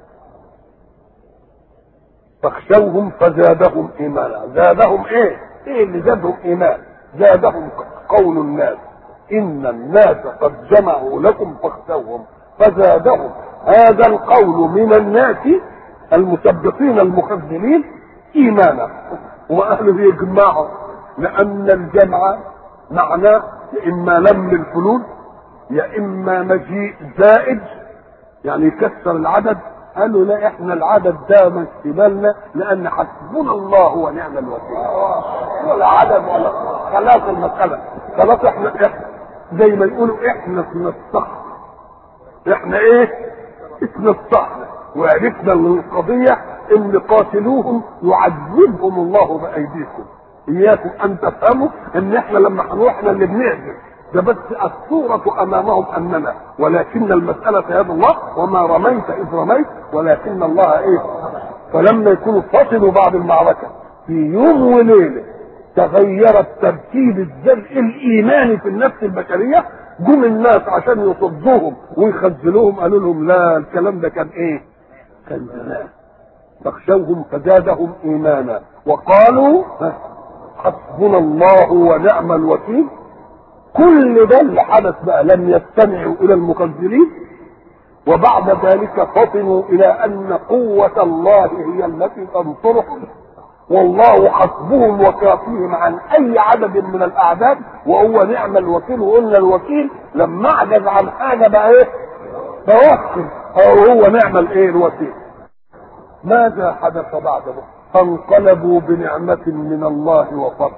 فاخشوهم فزادهم ايمانا زادهم ايه ايه اللي زادهم ايمان زادهم قول الناس ان الناس قد جمعوا لكم فاخشوهم فزادهم هذا القول من الناس المثبطين المخذلين ايمانا واهله يجمعوا لان الجمع معناه يا اما لم الفلول يا اما مجيء زائد يعني يكسر العدد قالوا لا احنا العدد ده مش في بالنا لان حسبنا الله ونعم الوكيل ولا عدد ولا خلاص المساله خلاص احنا, احنا زي ما يقولوا احنا في الصح احنا ايه اسم الصح وعرفنا القضية ان قاتلوهم يعذبهم الله بايديكم اياكم ان تفهموا ان احنا لما هنروح احنا اللي بنعزل ده بس الصورة امامهم اننا ولكن المسألة في يد الله وما رميت اذ رميت ولكن الله ايه فلما يكونوا فصلوا بعد المعركة في يوم وليلة تغير الترتيب الزرع الايماني في النفس البشرية جم الناس عشان يصدوهم ويخذلوهم قالوا لهم لا الكلام ده كان ايه كان زمان فاخشوهم فزادهم ايمانا وقالوا حسبنا الله ونعم الوكيل كل ده اللي حدث بقى لم يستمعوا الى المخذلين وبعد ذلك فطنوا الى ان قوة الله هي التي تنصرهم والله حسبهم وكافيهم عن اي عدد من الاعداد وهو نعم الوكيل وقلنا الوكيل لما اعجز عن حاجه بقى ايه توكل او هو نعم الايه الوكيل ماذا حدث بعده فانقلبوا بنعمة من الله وفضل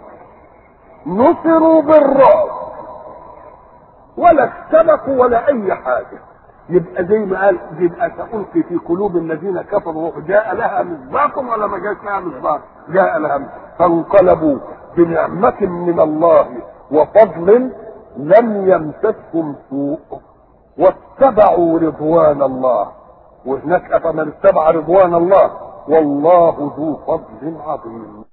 نصروا بالرعب ولا استبقوا ولا اي حاجه يبقى زي ما قال يبقى سألقي في قلوب الذين كفروا جاء لها مصداق ولا ما جاءت لها مصداق؟ جاء لها فانقلبوا بنعمة من الله وفضل لم يمسسهم سوء واتبعوا رضوان الله وهناك أفمن اتبع رضوان الله والله ذو فضل عظيم